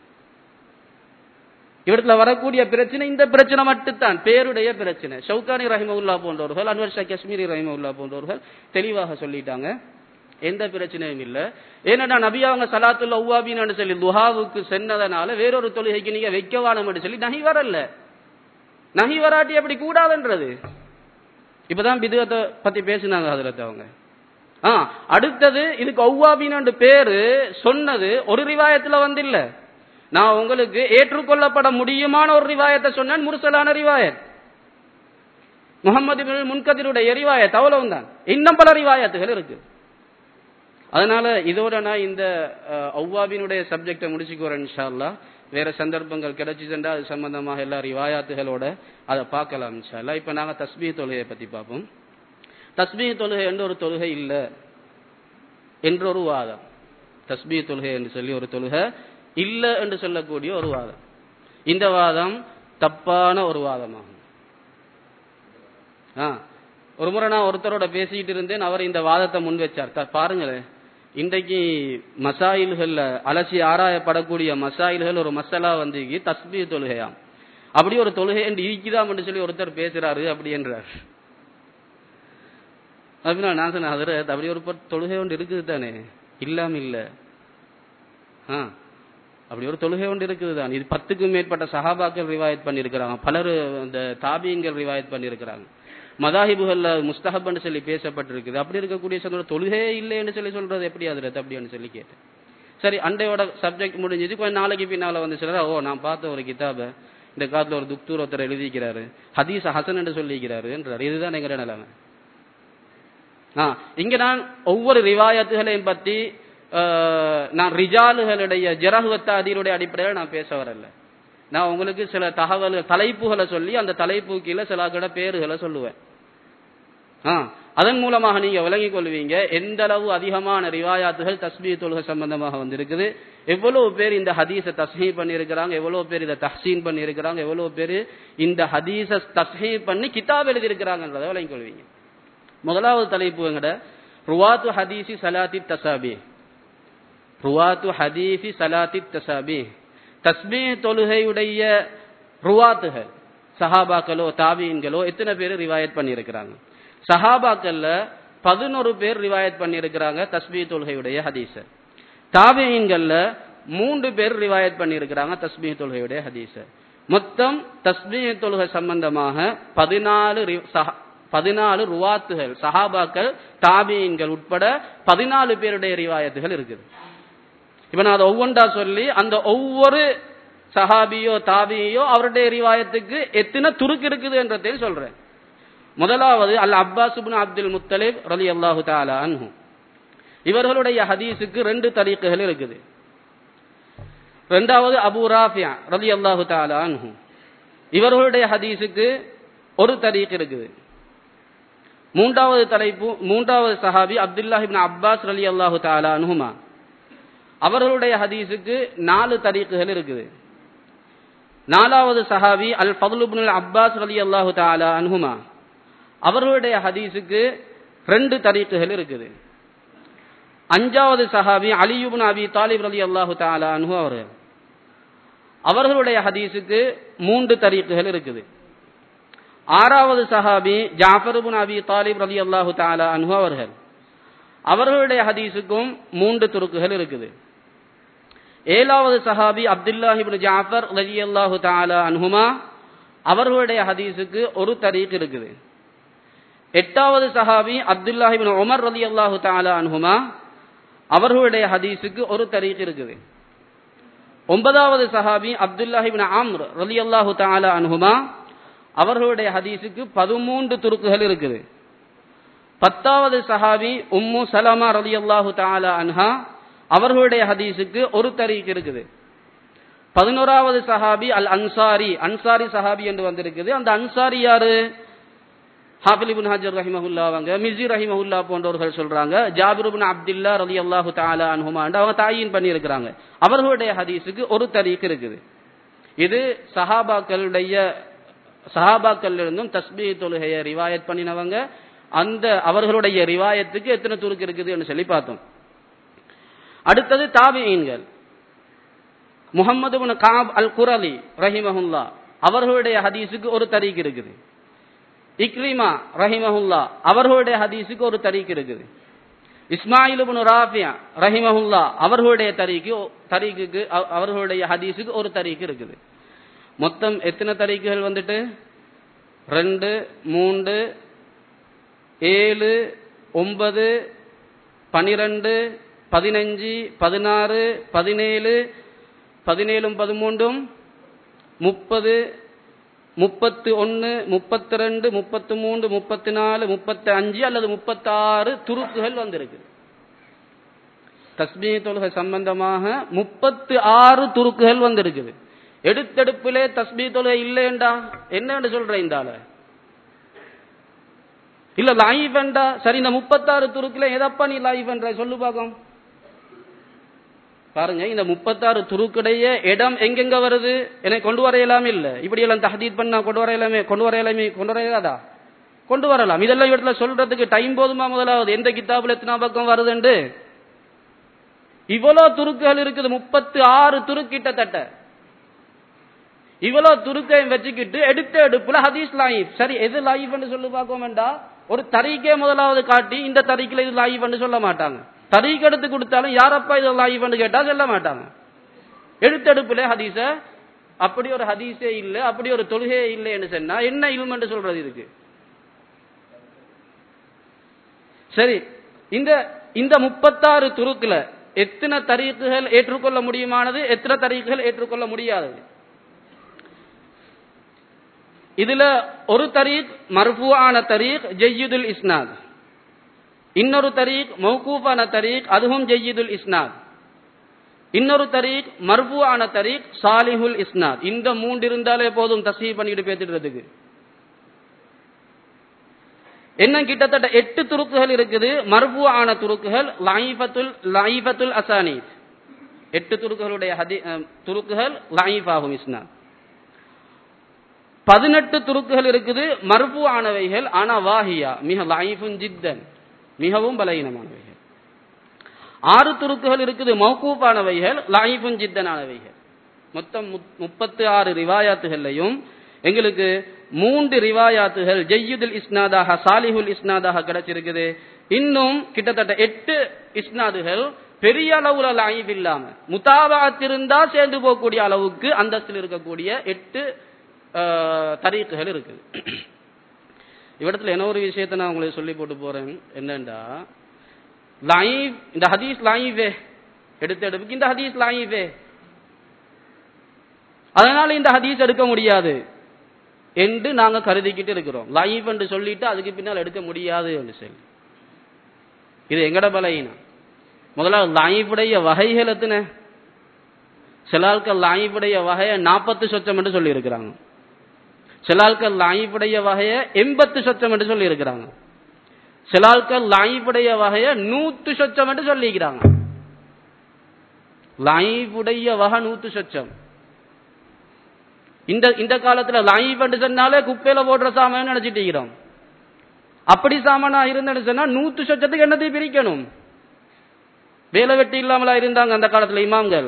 A: இவரத்துல வரக்கூடிய பிரச்சனை இந்த பிரச்சனை மட்டும்தான் பேருடைய பிரச்சனை ஷவுகானி ரஹிமவுல்லா போன்றவர்கள் அன்வர் ஷா காஷ்மீரி ரஹிமவுல்லா போன்றவர்கள் தெளிவாக சொல்லிட்டாங்க எந்த பிரச்சனையும் இல்ல ஏன்னா நபி அவங்க சலாத்துல ஒவ்வாபின்னு சொல்லி துஹாவுக்கு சென்னதனால வேறொரு தொழுகைக்கு நீங்க வைக்கவானு சொல்லி நகி வரல நகி வராட்டி அப்படி கூடாதுன்றது இப்பதான் பிதுகத்தை பத்தி பேசினாங்க அதுல அவங்க ஆ அடுத்தது இதுக்கு ஒவ்வாபின்னு பேரு சொன்னது ஒரு ரிவாயத்துல வந்து இல்ல நான் உங்களுக்கு ஏற்றுக்கொள்ளப்பட முடியுமான ஒரு ரிவாயத்தை சொன்னேன் முரசலான ரிவாயத் முகமது முன்கதிருடைய ரிவாயத் அவ்வளவு தான் இன்னும் பல ரிவாயத்துகள் இருக்கு அதனால இதோட நான் இந்த ஒவ்வாபினுடைய சப்ஜெக்டை முடிச்சுக்குறேன் இன்ஷால்லா வேற சந்தர்ப்பங்கள் கிடைச்சிச்சுண்டா அது சம்பந்தமாக எல்லா ரிவாயாத்துகளோட அதை பார்க்கலாம் இன்ஷால்லா இப்ப நாங்க தஸ்பீ தொழுகையை பத்தி பார்ப்போம் தஸ்பீ தொழுகை என்று ஒரு தொழுகை இல்லை என்ற ஒரு வாதம் தஸ்பீ தொழுகை என்று சொல்லி ஒரு தொழுகை இல்ல என்று சொல்லக்கூடிய ஒரு வாதம் இந்த வாதம் தப்பான ஒரு வாதமாகும் ஒரு முறை நான் ஒருத்தரோட பேசிக்கிட்டு இருந்தேன் அவர் இந்த வாதத்தை முன் வச்சார் பாருங்களேன் இன்றைக்கு மசாயில்கள்ல அலசி ஆராயப்படக்கூடிய மசாயில்கள் ஒரு மசாலா வந்து தஸ்பீ தொழுகையாம் அப்படி ஒரு தொழுகை என்று இருக்குதாம் என்று சொல்லி ஒருத்தர் பேசுறாரு அப்படி என்றார் அப்படின்னா நான் சொன்னேன் அதில் அப்படி ஒரு தொழுகை ஒன்று இருக்குது தானே இல்லாம இல்ல அப்படி ஒரு தொழுகை ஒன்று இருக்குது தான் இது பத்துக்கும் மேற்பட்ட சஹாபாக்கள் ரிவாயத் பண்ணியிருக்கிறாங்க பலர் இந்த தாபியங்கள் ரிவாயத் பண்ணியிருக்கிறாங்க மதாஹிபுகள்ல முஸ்தஹப்னு சொல்லி பேசப்பட்டிருக்குது அப்படி இருக்கக்கூடிய சொல்ற தொழுகே இல்லைன்னு சொல்லி சொல்றது எப்படி அதுல அப்படின்னு சொல்லி கேட்டேன் சரி அண்டையோட சப்ஜெக்ட் முடிஞ்சது கொஞ்சம் நாளைக்கு பின்னால வந்து சொல்ற ஓ நான் பார்த்த ஒரு கிதாப இந்த காலத்துல ஒரு துக்தூர் ஒருத்தர் எழுதிக்கிறாரு ஹதீஸ் ஹசன் என்று சொல்லிக்கிறாரு என்றார் இதுதான் எங்கிற நிலைமை ஆ இங்க நான் ஒவ்வொரு ரிவாயத்துகளையும் பத்தி ஆஹ், நான் ரிஜாலுகளுடைய ஜெரகுவத்தாதியுடைய அடிப்படையில் நான் பேச வரல நான் உங்களுக்கு சில தகவல் தலைப்புகளை சொல்லி அந்த தலைப்பு கீழே சில கிட பேருகளை சொல்லுவேன் ஆ அதன் மூலமாக நீங்க விளங்கிக் கொள்வீங்க எந்த அளவு அதிகமான ரிவாயாத்துகள் தஸ்மீ தொழுகை சம்பந்தமாக வந்திருக்குது எவ்வளவு பேர் இந்த ஹதீஸை தஸ்ஹீ பண்ணியிருக்கிறாங்க எவ்வளவு பேர் இதை தஹ்சீன் பண்ணியிருக்கிறாங்க எவ்வளவு பேர் இந்த ஹதீஸை தஸ்ஹீ பண்ணி கிதாப் எழுதியிருக்கிறாங்கன்றதை விளங்கிக் கொள்வீங்க முதலாவது தலைப்பு எங்கட ருவாத்து ஹதீசி சலாத்தி தசாபி ருவாத்து ஹதீசி சலாத்தி தசாபி தஸ்மீ தொழுகையுடைய ருவாத்துகள் சஹாபாக்களோ தாபீன்களோ எத்தனை பேர் ரிவாயத் பண்ணியிருக்கிறாங்க சஹாபாக்கள்ல பதினொரு பேர் ரிவாயத் பண்ணியிருக்கிறாங்க தஸ்மீ தொழுகையுடைய ஹதீஸ தாபீன்கள்ல மூன்று பேர் ரிவாயத் பண்ணியிருக்கிறாங்க தஸ்மீ தொழுகையுடைய ஹதீஸ மொத்தம் தஸ்மீ தொழுகை சம்பந்தமாக பதினாலு ரி- சஹா- பதினாலு ருவாத்துகள் சஹாபாக்கள் தாபீன்கள் உட்பட பதினாலு பேருடைய ரிவாயத்துகள் இருக்குது இப்ப நான் அதை ஒவ்வொன்றா சொல்லி அந்த ஒவ்வொரு சஹாபியோ தாபியோ அவருடைய ரிவாயத்துக்கு எத்தனை துருக்கு இருக்குது என்றதையும் சொல்றேன் முதலாவது al Abbas ibn Abdul Muttalib ரலி அல்லாஹு தாலா அன்ஹு இவர்களுடைய ஹதீஸுக்கு ரெண்டு தரீக்குகள் இருக்குது ரெண்டாவது அபு ராஃபியா ரலி அல்லாஹு தாலா அன்ஹு இவர்களுடைய ஹதீஸுக்கு ஒரு தரீக் இருக்குது மூன்றாவது தலைப்பு மூன்றாவது சஹாபி அப்துல்லாஹ் இப்னு அப்பாஸ் ரலி அல்லாஹு தாலா அன்ஹுமா அவர்களுடைய ஹதீஸுக்கு நாலு தரீக்குகள் இருக்குது நாலாவது சஹாபி அல் ஃபதுலுப்னுல் அப்பாஸ் ரலி அல்லாஹு தாலா அன்ஹுமா அவர்களுடைய ஹதீஸுக்கு ரெண்டு தரீக்குகள் இருக்குது அஞ்சாவது சஹாபி அலியுப்னு அபி தாலிப் ரலி அல்லாஹு தாலா அன்ஹு அவர்கள் அவர்களுடைய ஹதீஸுக்கு மூன்று தரீக்குகள் இருக்குது ஆறாவது சஹாபி ஜாஃபர் இப்னு அபி தாலிப் ரலி அல்லாஹு தாலா அன்ஹு அவர்கள் அவர்களுடைய ஹதீஸுக்கும் மூன்று துருக்குகள் இருக்குது ஏழாவது சஹாபி அப்துல்லாஹ் இப்னு ஜாஃபர் ரலியல்லாஹு தஆலா அன்ஹுமா அவர்களுடைய ஹதீஸுக்கு ஒரு தரீக் இருக்குது எட்டாவது சஹாபி அப்துல்லாஹ் இப்னு உமர் ரலியல்லாஹு தஆலா அன்ஹுமா அவர்களுடைய ஹதீஸுக்கு ஒரு தரீக் இருக்குது ஒன்பதாவது சஹாபி அப்துல்லாஹ் இப்னு அம்ர் ரலியல்லாஹு தஆலா அன்ஹுமா அவர்களுடைய ஹதீஸுக்கு பதிமூன்று துருக்குகள் இருக்குது பத்தாவது சஹாபி உம்மு சலமா ரலியல்லாஹு தஆலா அன்ஹா அவர்களுடைய ஹதீஸுக்கு ஒரு தரீக் இருக்குது பதினோராவது சஹாபி அல் அன்சாரி அன்சாரி சஹாபி என்று வந்திருக்குது அந்த அன்சாரி யாரு ஹாஃபில் இப்னு ஹஜர் ரஹிமஹுல்லா அவங்க மிஸி ரஹிமஹுல்லா போன்றவர்கள் சொல்றாங்க ஜாபிர் இப்னு அப்துல்லா ரலியல்லாஹு தஆலா அன்ஹுமா அவங்க தாயின் பண்ணி இருக்கிறாங்க அவர்களுடைய ஹதீஸுக்கு ஒரு தரீக் இருக்குது இது சஹாபாக்களுடைய சஹாபாக்கள் இருந்தும் தஸ்பீ தொழுகையை ரிவாயத் பண்ணினவங்க அந்த அவர்களுடைய ரிவாயத்துக்கு எத்தனை துருக்கு இருக்குதுன்னு சொல்லி பார்த்தோம் அடுத்தது தாபியீன்கள் முகமது பின் காப் அல் குரலி ரஹிமஹுல்லா அவர்களுடைய ஹதீஸுக்கு ஒரு தரீக் இருக்குது இக்ரிமா ரஹிமஹுல்லா அவர்களுடைய ஹதீஸுக்கு ஒரு தரீக் இருக்குது இஸ்மாயில் இப்னு ராஃபியா ரஹிமஹுல்லா அவர்களுடைய தரீக்கு தரீக்குக்கு அவ- அவர்களுடைய ஹதீஸுக்கு ஒரு தரீக் இருக்குது மொத்தம் எத்தனை தரீக்குகள் வந்துட்டு ரெண்டு மூன்று ஏழு ஒன்பது பனிரெண்டு பதினஞ்சு பதினாறு பதினேழு பதினேழும் பதிமூன்றும் முப்பது முப்பத்து ஒன்று முப்பத்தி ரெண்டு முப்பத்து மூன்று முப்பத்தி நாலு முப்பத்தி அஞ்சு அல்லது முப்பத்தாறு துருக்குகள் வந்திருக்கு தஸ்மீ தொழுகை சம்பந்தமாக முப்பத்து ஆறு துருக்குகள் வந்திருக்குது எடுத்தெடுப்பிலே தஸ்மீ தொழுகை இல்லைண்டா என்னன்னு சொல்ற இந்த ஆளு இல்ல லைஃப் என்றா சரி இந்த முப்பத்தாறு துருக்குல எதப்பா நீ லைஃப் என்ற சொல்லு பாக்கம் பாருங்க இந்த முப்பத்தாறு துருக்குடைய இடம் எங்கெங்க வருது எனக்கு கொண்டு வர இயலாமே இல்ல இப்படி எல்லாம் தஹதீத் பண்ணா கொண்டு வர இயலாமே கொண்டு வர இயலாமே கொண்டு வர இயலாதா கொண்டு வரலாம் இதெல்லாம் இடத்துல சொல்றதுக்கு டைம் போதுமா முதலாவது எந்த கித்தாபுல எத்தனை பக்கம் வருதுண்டு இவ்வளவு துருக்குகள் இருக்குது முப்பத்து ஆறு துருக்கு கிட்டத்தட்ட இவ்வளவு துருக்கையும் வச்சுக்கிட்டு எடுத்த எடுப்புல ஹதீஸ் லாயிஃப் சரி எது லாயிஃப்னு சொல்லி பார்க்க வேண்டாம் ஒரு தரீக்கே முதலாவது காட்டி இந்த தரீக்கில் இது லாயிஃப்னு சொல்ல மாட்டாங்க தரீக் எடுத்து கொடுத்தாலும் யாரப்பா இது லாயிஃப்னு கேட்டா சொல்ல மாட்டாங்க எடுத்தெடுப்புல ஹதீஸ அப்படி ஒரு ஹதீஸே இல்ல அப்படி ஒரு தொழுகையே இல்லைன்னு சொன்னா என்ன இல்ம் என்று சொல்றது இதுக்கு சரி இந்த இந்த முப்பத்தாறு துருக்குல எத்தனை தரீக்குகள் ஏற்றுக்கொள்ள முடியுமானது எத்தனை தரீக்குகள் ஏற்றுக்கொள்ள முடியாதது இதுல ஒரு தரீக் மர்ஃபூஆன தரீக் ஜெய்யுதுல் இஸ்னாத் இன்னொரு தரீக் மௌகூஃபான தரீக் அதுவும் ஜெய்யுதுல் இஸ்னாத் இன்னொரு தரீக் மர்ஃபூஆன தரீக் சாலிஹுல் இஸ்னாத் இந்த மூன்று இருந்தாலே போதும் தஸ்ஹீ பண்ணிட்டு பேத்துடுறதுக்கு என்ன கிட்டத்தட்ட எட்டு துருக்குகள் இருக்குது மர்பு ஆன துருக்குகள் லைஃபத்துல் லைஃபத்துல் அசானீத் எட்டு துருக்குகளுடைய ஹதி அஹ், துருக்குகள் லைஃப் ஆகும் இஸ்னா பதினெட்டு துருக்குகள் இருக்குது மர்பு ஆனவைகள் ஆனா வாஹியா மிக லைஃபுன் ஜித்தன் மிகவும் பலகீனமானவைகள் ஆறு துருக்குகள் இருக்குது மௌகூஃபானவைகள் லைஃபுன் ஜித்தனானவைகள் மொத்தம் முப்- முப்பத்து ஆறு ரிவாயாத்துகள்லையும் எங்களுக்கு மூன்று ரிவாயாத்துகள் ஜெய்யுதுல் இஸ்னாதாக சாலிஹுல் இஸ்னாதாக கிடைச்சிருக்குது இன்னும் கிட்டத்தட்ட எட்டு இஸ்னாதுகள் பெரிய அளவுல லாயிப் இல்லாம முத்தாபாத் இருந்தா சேர்ந்து போகக்கூடிய அளவுக்கு அந்தஸ்தில் இருக்கக்கூடிய எட்டு ஆஹ், தரீக்குகள் இருக்குது இவ்விடத்துல என்ன ஒரு விஷயத்தை நான் உங்களுக்கு சொல்லி போட்டு போறேன் என்னண்டா லாயிப் இந்த ஹதீஸ் லாயிவே எடுத்து எடுப்புக்கு இந்த ஹதீஸ் லாயிவே அதனால இந்த ஹதீஸ் எடுக்க முடியாது என்று நாங்க கருதிக்கிட்டு இருக்கிறோம் லைஃப் என்று சொல்லிட்டு அதுக்கு பின்னால் எடுக்க முடியாது என்று சொல்லி இது எங்கட பலையினா முதல்ல லாயிஃபுடைய வகைகள் எத்தனை சில ஆட்கள் லாயிஃபுடைய வகையை நாற்பத்து சொச்சம் என்று சொல்லி இருக்கிறாங்க சில ஆட்கள் லாயிஃபுடைய வகையை எண்பத்து சொச்சம் என்று சொல்லி இருக்கிறாங்க சில ஆட்கள் லாயிஃபுடைய வகையை நூத்து சொச்சம் என்று சொல்லிக்கிறாங்க லாயிஃபுடைய வகை நூத்து சொச்சம் இந்த இந்த காலத்துல லாயிப் என்று சொன்னாலே குப்பையில போடுற சாமான் நினைச்சிட்டு இருக்கிறோம் அப்படி சாமானா இருந்தேன்னு சொன்னா நூத்து சொச்சத்துக்கு என்னத்தை பிரிக்கணும் வேலை வெட்டி இல்லாமலா இருந்தாங்க அந்த காலத்துல இமாம்கள்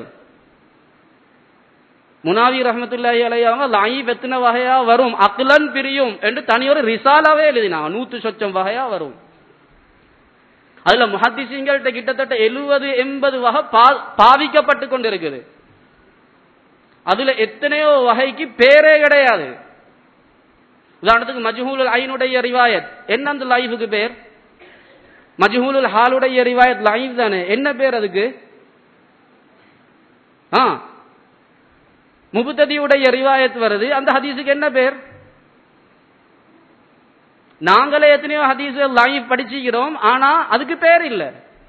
A: முனாவி ரஹமத்துல்லாஹி அலைஹி அவங்க லாயிப் எத்தனை வகையா வரும் அக்லன் பிரியும் என்று தனியொரு ரிசாலாவே எழுதினாங்க நூத்து சொச்சம் வகையா வரும் அதுல முஹத்திசிங்கள்ட்ட கிட்டத்தட்ட எழுபது எண்பது வகை பா- பாவிக்கப்பட்டு கொண்டிருக்குது அதுல எத்தனையோ வகைக்கு பேரே கிடையாது உதாரணத்துக்கு மஜ்ஹூலுல் ஐனுடைய ரிவாயத் என்ன அந்த லைஃபுக்கு பேர் மஜ்ஹூலுல் ஹாலுடைய ரிவாயத் லைஃப் தானே என்ன பேர் அதுக்கு ஆ முபுத்ததியுடைய ரிவாயத் வருது அந்த ஹதீஸுக்கு என்ன பேர் நாங்களே எத்தனையோ ஹதீஸ் லைஃப் படிச்சுக்கிறோம் ஆனா அதுக்கு பேர் இல்லை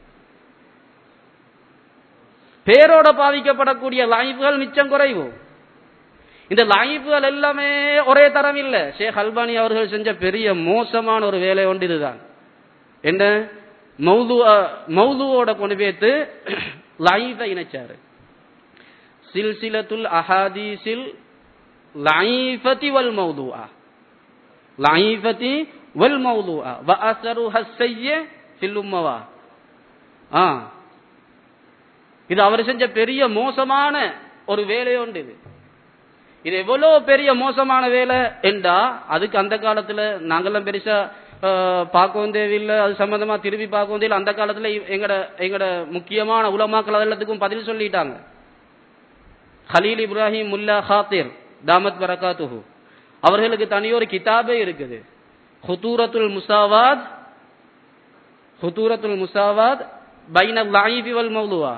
A: பேரோட பாதிக்கப்படக்கூடிய லாயிஃப்கள் மிச்சம் குறைவு இந்த லாயிஃப்கள் எல்லாமே ஒரே தரம் இல்ல ஷேக் அல்பானி அவர்கள் செஞ்ச பெரிய மோசமான ஒரு வேலை ஒன்று இதுதான் என்ன மௌது மௌதுவோட கொண்டு போய்த்து லாயிஃபை இணைச்சாரு சில்சிலத்துல் அஹாதீஸில் லாயிஃபதி வல் மௌதுஆ லாயிஃபதி வல் மௌதுஆ வ அஸருஹ ஸய்ய ஃபில் உம்மவா ஆ இது அவர் செஞ்ச பெரிய மோசமான ஒரு வேலை உண்டு இது இது எவ்வளவு பெரிய மோசமான வேலை என்றா அதுக்கு அந்த காலத்துல நாங்கெல்லாம் பெருசா அஹ், பார்க்கவும் தேவையில்லை அது சம்பந்தமா திருப்பி பார்க்கவும் தேவையில்லை அந்த காலத்துல இ- எங்கட எங்கட முக்கியமான உலமாக்கள் அதெல்லாத்துக்கும் பதில் சொல்லிட்டாங்க ஹலீல் இப்ராஹிம் முல்லா ஹாத்திர் தாமத் பரகாத்துஹு அவர்களுக்கு தனியொரு கிதாபே இருக்குது ஹுதூரத்துல் முசாவாத் ஹுதூரத்துல் முசாவாத் பைன லாயிபி வல் மௌலுவா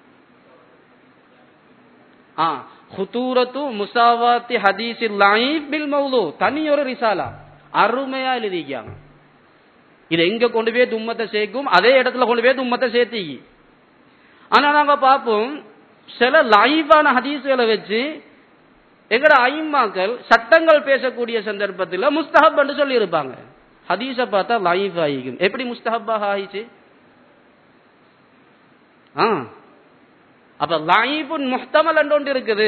A: ஆ ஹுதூரத்து முசாவாத்தி ஹதீஸில் லாயிப் பில் மௌலு தனி ஒரு ரிசாலா அருமையா எழுதிக்காங்க இது எங்க கொண்டு போய் தும்மத்தை சேர்க்கும் அதே இடத்துல கொண்டு போய் தும்மத்தை சேர்த்திக்கி ஆனா நாங்க பார்ப்போம் சில லைவான ஹதீஸ்களை வச்சு எங்கட ஐம்மாக்கள் சட்டங்கள் பேசக்கூடிய சந்தர்ப்பத்தில் முஸ்தஹப் என்று சொல்லி இருப்பாங்க ஹதீஸை பார்த்தா லைவ் ஆகிக்கும் எப்படி முஸ்தஹப்பாக ஆயிச்சு ஆ அப்ப லைஃபுன் முஹ்தமல் என்று ஒன்று இருக்குது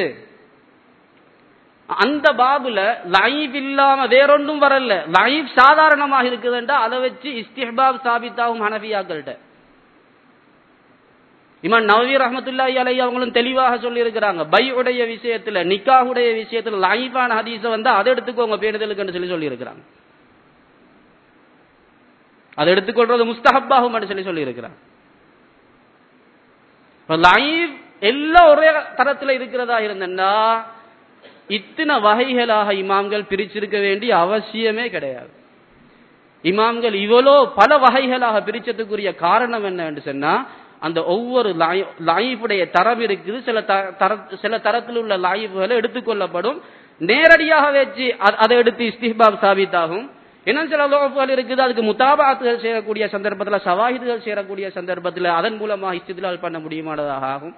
A: அந்த பாபுல லைஃப் இல்லாம வேறொன்றும் வரல லைஃப் சாதாரணமாக இருக்குதுன்றா அதை வச்சு இஸ்திஹ்பாப் சாபித்தாகும் ஹனபியாக்கள்கிட்ட இமான் நவவி ரஹமத்துல்லாஹி அலைஹி அவங்களும் தெளிவாக சொல்லி இருக்கிறாங்க பை உடைய விஷயத்துல நிக்காஹுடைய விஷயத்துல லைஃபான ஹதீஸை வந்து அதை எடுத்துக்கோங்க பேணுதலுக்குன்னு சொல்லி சொல்லி இருக்கிறாங்க அதை எடுத்துக்கொள்றது முஸ்தஹப்பாகும் சொல்லி சொல்லி இருக்கிறாங்க லைஃப் எல்லாம் ஒரே தரத்துல இருக்கிறதா இருந்தா இத்தனை வகைகளாக இமாம்கள் பிரிச்சிருக்க வேண்டிய அவசியமே கிடையாது இமாம்கள் இவ்வளோ பல வகைகளாக பிரிச்சதுக்குரிய காரணம் என்ன என்று சொன்னா அந்த ஒவ்வொரு லாயிஃபுடைய தரம் இருக்குது சில தர சில தரத்தில் உள்ள லாயிஃபுகளை எடுத்துக்கொள்ளப்படும் நேரடியாக வச்சு அதை எடுத்து இஸ்திஹாப் சாபித்தாகும் இன்னும் சில லோகப்புகள் இருக்குது அதுக்கு முத்தாபாத்துகள் செய்யக்கூடிய சந்தர்ப்பத்தில் சவாஹிதுகள் செய்யக்கூடிய சந்தர்ப்பத்தில் அதன் மூலமாக இஸ்திலால் பண்ண முடியுமானதாக ஆகும்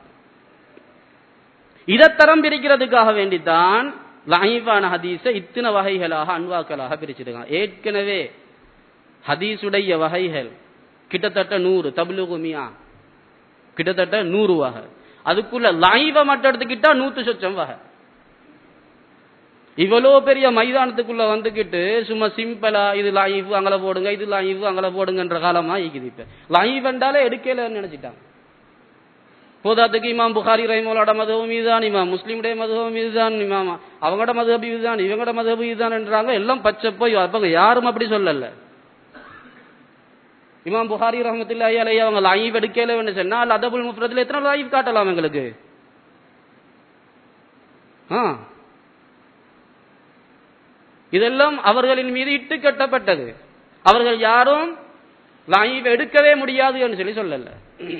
A: இதை தரம் பிரிக்கிறதுக்காக வேண்டித்தான் லாயிஃபான ஹதீஸை இத்தனை வகைகளாக அன்வாக்களாக பிரிச்சிருக்காங்க ஏற்கனவே ஹதீஸுடைய வகைகள் கிட்டத்தட்ட நூறு தபுலுகுமியா கிட்டத்தட்ட நூறு வகை அதுக்குள்ள லைவ மட்டும் எடுத்துக்கிட்டா நூத்து சொச்சம் வகை இவ்வளோ பெரிய மைதானத்துக்குள்ள வந்துகிட்டு சும்மா சிம்பிளா இது லைவ் அங்கல போடுங்க இது லைவ் அங்கல போடுங்கன்ற காலமா இருக்குது இப்ப லைவ் என்றாலே எடுக்கலன்னு நினைச்சிட்டாங்க போதாத்துக்கு இமாம் புகாரி ரஹிமோலோட மதவும் இதுதான் இமாம் முஸ்லீமுடைய மதவும் இதுதான் இமாம் அவங்களோட மதபு இதுதான் இவங்களோட மதபு இதுதான் என்றாங்க எல்லாம் பச்சை போய் அப்ப யாரும் அப்படி சொல்லல இமாம் புகாரி ரஹமத்துல்லாஹி அலைஹி அவங்க லைவ் எடுக்கல சொன்னா அல்ல அதபுல் முஃப்ரத்ல எத்தனை லைவ் காட்டலாம் எங்களுக்கு ஆ இதெல்லாம் அவர்களின் மீது இட்டு கட்டப்பட்டது அவர்கள் யாரும் லைவ் எடுக்கவே முடியாது என்று சொல்லி சொல்லல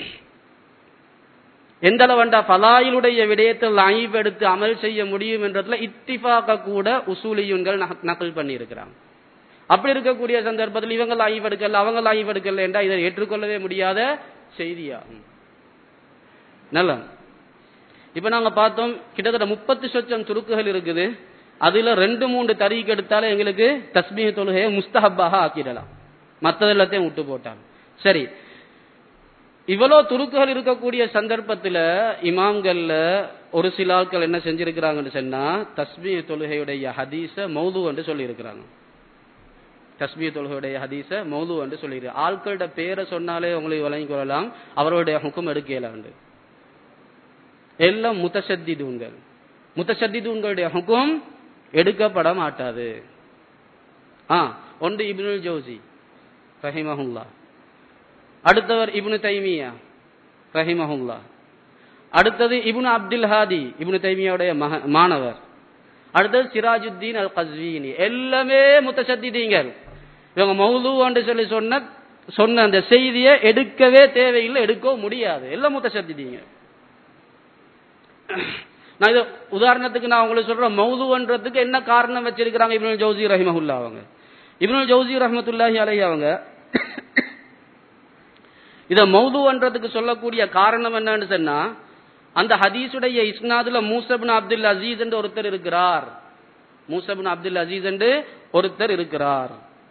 A: எந்த அளவண்டா பலாயிலுடைய விடயத்தில் லைவ் எடுத்து அமல் செய்ய முடியும் என்றதுல இத்திஃபாக கூட உசூலியுன்கள் நகல் பண்ணி இருக்கிறாங்க அப்படி இருக்கக்கூடிய சந்தர்ப்பத்தில் இவங்க லைவ் எடுக்கல அவங்க லைவ் எடுக்கல என்றா இதை ஏற்றுக்கொள்ளவே முடியாத செய்தியாகும் நல்ல இப்ப நாங்க பார்த்தோம் கிட்டத்தட்ட முப்பத்து சொச்சம் துருக்குகள் இருக்குது அதுல ரெண்டு மூன்று தறிக்கு எடுத்தாலே எங்களுக்கு தஸ்மீக தொழுகையை முஸ்தஹப்பாக ஆக்கிடலாம் மற்றது எல்லாத்தையும் விட்டு போட்டாங்க சரி இவ்வளவு துருக்குகள் இருக்கக்கூடிய சந்தர்ப்பத்தில் இமாம்கள்ல ஒரு சில ஆட்கள் என்ன செஞ்சிருக்கிறாங்கன்னு சொன்னா தஸ்மீக தொழுகையுடைய ஹதீஸ மௌது என்று சொல்லி இருக்கிறாங்க தஸ்மீ தொழுகையுடைய ஹதீஸ மௌது என்று சொல்லிடு ஆட்களோட பேரை சொன்னாலே உங்களுக்கு வழங்கிக் கொள்ளலாம் அவருடைய ஹுக்கும் எடுக்கலாண்டு எல்லாம் முத்தசத்திதூன்கள் முத்தசத்திதூன்களுடைய ஹுக்கும் எடுக்கப்பட மாட்டாது ஆ ஒன்று இப்னுல் ஜோசி ரஹிமஹுல்லா அடுத்தவர் இப்னு தைமியா ரஹிமஹுல்லா அடுத்தது இப்னு அப்துல் ஹாதி இப்னு தைமியாவுடைய மாணவர் அடுத்தது சிராஜுத்தீன் அல் கஸ்வீனி எல்லாமே முத்தசத்திதீங்கள் இவங்க மௌதுன்னு சொல்லி சொன்ன சொன்ன அந்த செய்தியை எடுக்கவே தேவையில்லை எடுக்கவும் முடியாது எல்லாம் முத்தசத்திதீங்க நான் இது உதாரணத்துக்கு நான் உங்களுக்கு சொல்றேன் மௌதுன்றதுக்கு என்ன காரணம் வச்சிருக்கிறாங்க இப்னுல் ஜவுசி ரஹிமஹுல்லா அவங்க இப்னுல் ஜவுசி ரஹமத்துல்லாஹி அலைஹி அவங்க இத மௌதுன்றதுக்கு சொல்லக்கூடிய காரணம் என்னன்னு சொன்னா அந்த ஹதீஸுடைய இஸ்னாதுல மூசபின் அப்துல் அசீஸ் என்று ஒருத்தர் இருக்கிறார் மூசபின் அப்துல் அசீஸ் என்று ஒருத்தர் இருக்கிறார்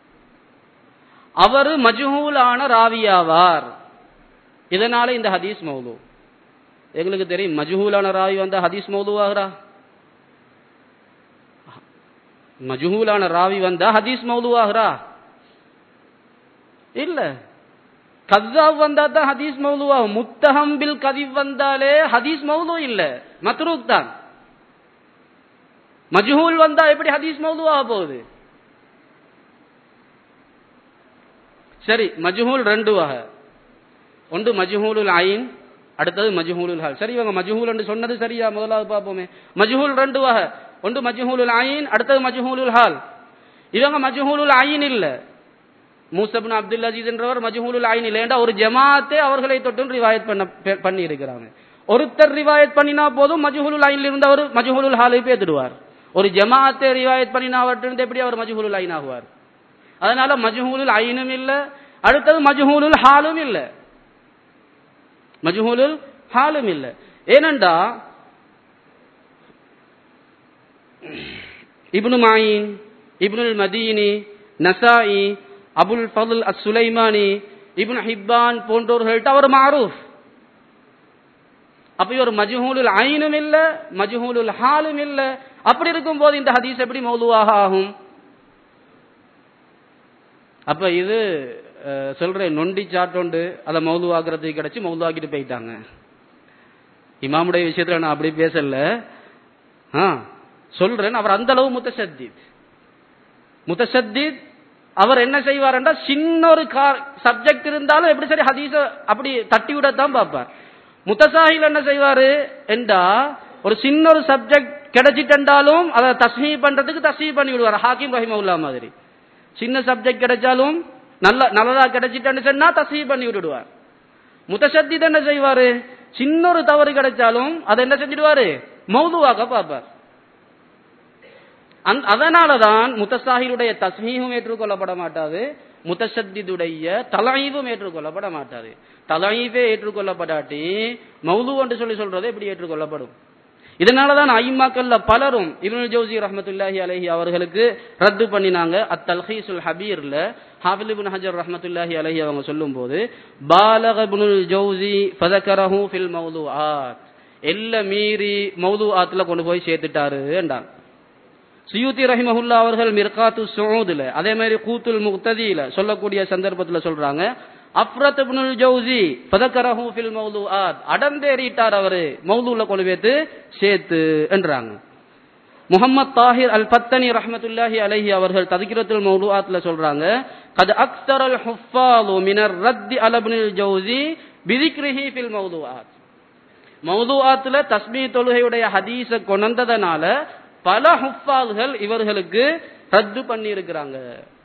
A: அவர் மஜ்ஹூலான ராவியாவார் இதனால இந்த ஹதீஸ் மௌது எங்களுக்கு தெரியும் மஜ்ஹூலான ராவி வந்தா ஹதீஸ் மௌதுவாகிறா மஜ்ஹூலான ராவி வந்தா ஹதீஸ் மௌதுவாகிறா இல்ல கஸ்ஸாப் வந்தா தான் ஹதீஸ் மௌதுவாகும் முத்தகம் பில் கதிப் வந்தாலே ஹதீஸ் மௌது இல்ல மத்ரூக் தான் மஜ்ஹூல் வந்தா எப்படி ஹதீஸ் மௌதுவாக போகுது சரி மஜ்ஹூல் ரெண்டு வகை ஒன்று மஜ்ஹூலுல் ஐன் அடுத்தது மஜ்ஹூலுல் ஹால் சரி இவங்க மஜ்ஹூல் என்று சொன்னது சரியா முதலாவது பார்ப்போமே மஜ்ஹூல் ரெண்டு வகை ஒன்று மஜ்ஹூலுல் ஐன் அடுத்தது மஜ்ஹூலுல் ஹால் இவங்க மஜ்ஹூலுல் ஐன் இல்ல மூசபின் அப்துல் அஜீஸ் என்றவர் மஜ்ஹூலுல் ஐன் இல்லை ஏண்டா ஒரு ஜமாத்தே அவர்களை தொட்டு ரிவாயத் பண்ண பண்ணி இருக்கிறாங்க ஒருத்தர் ரிவாயத் பண்ணினா போதும் மஜ்ஹூலுல் ஐன்ல இருந்து அவர் மஜ்ஹூலுல் ஹாலை பேத்துடுவார் ஒரு ஜமாத்தே ரிவாயத் பண்ணினா அவர்கிட்ட எப்படி அவர் மஜ்ஹூலுல் ஐன் ஆகுவார் அதனால மஜ்ஹூலுல் ஐனும் இல்ல அடுத்தது மஜ்ஹூலுல் ஹாலும் இல்ல மஜ்ஹூலுல் ஹாலும் இல்ல ஏனண்டா ibn Ma'in ibn al Madini Nasai Abul Fadl as Sulaimani ibn Hibban போன்றவர்கள்ட்ட அவர் மாரூஃப் அப்ப இவர் மஜ்ஹூலுல் ஐனும் இல்ல மஜ்ஹூலுல் ஹாலும் இல்ல அப்படி இருக்கும்போது இந்த ஹதீஸ் எப்படி மௌதுவாக ஆகும் அப்ப இது சொல்றேன் நொண்டி சாட்டோண்டு அதை மௌதுவாக்குறதுக்கு கிடைச்சி மௌதுவாக்கிட்டு போயிட்டாங்க இமாமுடைய விஷயத்துல நான் அப்படி பேசல ஆ சொல்றேன் அவர் அந்த அளவு முத்தசத்தித் முத்தசத்தித் அவர் என்ன செய்வார் என்றால் சின்ன ஒரு சப்ஜெக்ட் இருந்தாலும் எப்படி சரி ஹதீஸ அப்படி தட்டி விடத்தான் பார்ப்பார் முத்தசாஹில் என்ன செய்வாரு என்றா ஒரு சின்ன ஒரு சப்ஜெக்ட் கிடைச்சிட்டாலும் அதை தஸ்மீ பண்றதுக்கு தஸ்மீ பண்ணி விடுவார் ஹாக்கிம் ரஹிமவுல்லா மாதிரி சின்ன சப்ஜெக்ட் கிடைச்சாலும் நல்ல நல்லதா கிடைச்சிட்டேன்னு சொன்னா தஸ்மீ பண்ணி விடுவார் முத்தசத்தித் என்ன செய்வாரு சின்ன ஒரு தவறு கிடைச்சாலும் அதை என்ன செஞ்சிடுவாரு மௌதுவாக பார்ப்பார் அந்த- அதனாலதான் முத்தசாஹிலுடைய தஸ்மீகும் ஏற்றுக்கொள்ளப்பட மாட்டாது முத்தசத்திதுடைய தலாய்வும் ஏற்றுக்கொள்ளப்பட மாட்டாது தலாய்வே ஏற்றுக்கொள்ளப்படாட்டி மௌது என்று சொல்லி சொல்றது எப்படி ஏற்றுக்கொள்ளப்படும் இதனாலதான் ஐம்மாக்கள்ல பலரும் இப்னுல் ஜௌசி ரஹ்மத்துல்லாஹி அலைஹி அவர்களுக்கு ரத்து பண்ணினாங்க அத்தல்ஹீசுல் ஹபீர்ல ஹாஃபில் இப்னு ஹஜர் ரஹ்மத்துல்லாஹி அலைஹி அவங்க சொல்லும்போது பாலக இப்னுல் ஜௌசி ஃபதகரஹு ஃபில் மௌதுஆத் எல்ல மீறி மௌதுஆத்ல கொண்டு போய் சேர்த்துட்டாரு என்றாங்க சுயூத்தி ரஹிமஹுல்லா அவர்கள் மிர்காத்து சுஊதுல அதே மாதிரி கூத்துல் முக்ததியில சொல்லக்கூடிய சந்தர்ப்பத்துல சொல்றாங்க அஃப்ரத் இப்னுல் ஜௌசி ஃபதக்கரஹு ஃபில் மௌதுஆத் அடந்தேறிட்டார் அவரு மௌதுல கொண்டு வைத்து சேர்த்து என்றாங்க முஹம்மத் தாஹிர் அல் பத்தனி ரஹ்மத்துல்லாஹி அலைஹி அவர்கள் தذكرத்துல் மௌதுஆத்ல சொல்றாங்க கத் அக்ஸரல் ஹுஃபாது மினர் ரத்தி அல இப்னுல் ஜௌசி பிதிக்ரிஹி ஃபில் மௌதுஆத் மௌதுஆத்துல தஸ்மீ தொழுகையுடைய ஹதீஸ கொண்டதனால பல ஹுஃபால்கள் இவர்களுக்கு ரத்து பண்ணி இருக்கிறாங்க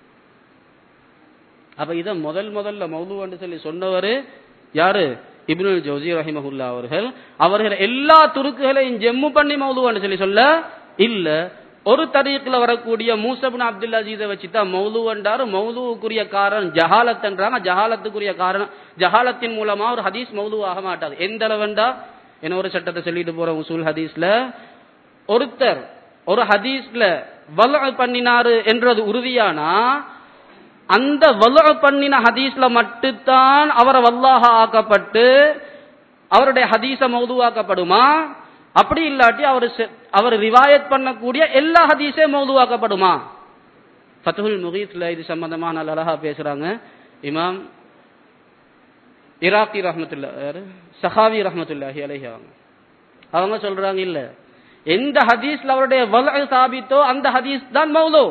A: அப்ப இத முதல் முதல்ல மௌதுன்னு சொல்லி சொன்னவரு யாரு இப்னுல் ஜௌசி ரஹிமஹுல்லா அவர்கள் அவர்கள் எல்லா துருக்குகளையும் ஜெம்மு பண்ணி மௌதுன்னு சொல்லி சொல்ல இல்ல ஒரு தரீக்கில் வரக்கூடிய மூசபின் அப்துல் அஜீதை வச்சுதான் மௌதுவன்றாரு மௌதுவுக்குரிய காரணம் ஜஹாலத்ன்றாங்க ஜஹாலத்துக்குரிய காரணம் ஜஹாலத்தின் மூலமா ஒரு ஹதீஸ் மௌது ஆக மாட்டாது எந்த அளவுண்டா என்ன ஒரு சட்டத்தை சொல்லிட்டு போற உசூல் ஹதீஸ்ல ஒருத்தர் ஒரு ஹதீஸ்ல வல பண்ணினாரு என்றது உறுதியானா அந்த வல பண்ணின ஹதீஸ்ல மட்டும்தான் அவரை வல்லாக ஆக்கப்பட்டு அவருடைய ஹதீஸ மௌதுவாக்கப்படுமா அப்படி இல்லாட்டி அவர் செ- அவர் ரிவாயத் பண்ணக்கூடிய எல்லா ஹதீஸே மௌதுவாக்கப்படுமா ஃபத்துல் முகீத்ல இது சம்பந்தமா நல்ல அழகா பேசுறாங்க இமாம் இராக்கி ரஹ்மத்துல்லா யாரு? சஹாவி ரஹ்மத்துல்லாஹி அலைஹி அவங்க அவங்க சொல்றாங்க இல்ல எந்த ஹதீஸ்ல அவருடைய வல சாபித்தோ அந்த ஹதீஸ் தான் மௌலு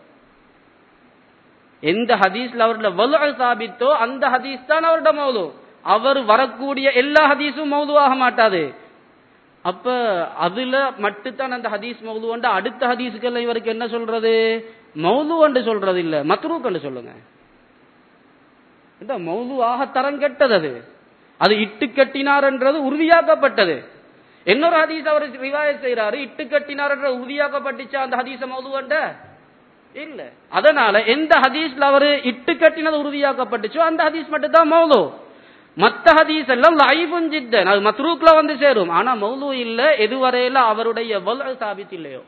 A: எந்த ஹதீஸ்ல அவருடைய வல சாபித்தோ அந்த ஹதீஸ் தான் அவருடைய மௌலு அவர் வரக்கூடிய எல்லா ஹதீஸும் மௌது ஆக மாட்டாது அப்ப அதுல மட்டும்தான் அந்த ஹதீஸ் மௌது அடுத்த ஹதீஸுக்கெல்லாம் இவருக்கு என்ன சொல்றது மௌது சொல்றது இல்ல மத்ரூக் சொல்லுங்க இந்த மௌது ஆக தரம் கெட்டது அது அது இட்டு கட்டினார் என்றது உறுதியாக்கப்பட்டது இன்னொரு ஹதீஸ் அவர் ரிவாயத் செய்யறாரு இட்டு கட்டினார் என்ற உறுதியாக்கப்பட்டுச்சா அந்த ஹதீஸ மௌதுவண்ட இல்ல அதனால எந்த ஹதீஸ்ல அவரு இட்டு கட்டினது உறுதியாக்கப்பட்டுச்சோ அந்த ஹதீஸ் மட்டும் தான் மௌது மத்த ஹதீஸ் எல்லாம் லைஃபும் ஜித்தன் அது மத்ரூக்ல வந்து சேரும் ஆனா மௌது இல்ல எதுவரையில அவருடைய வல் சாபித் இல்லையோ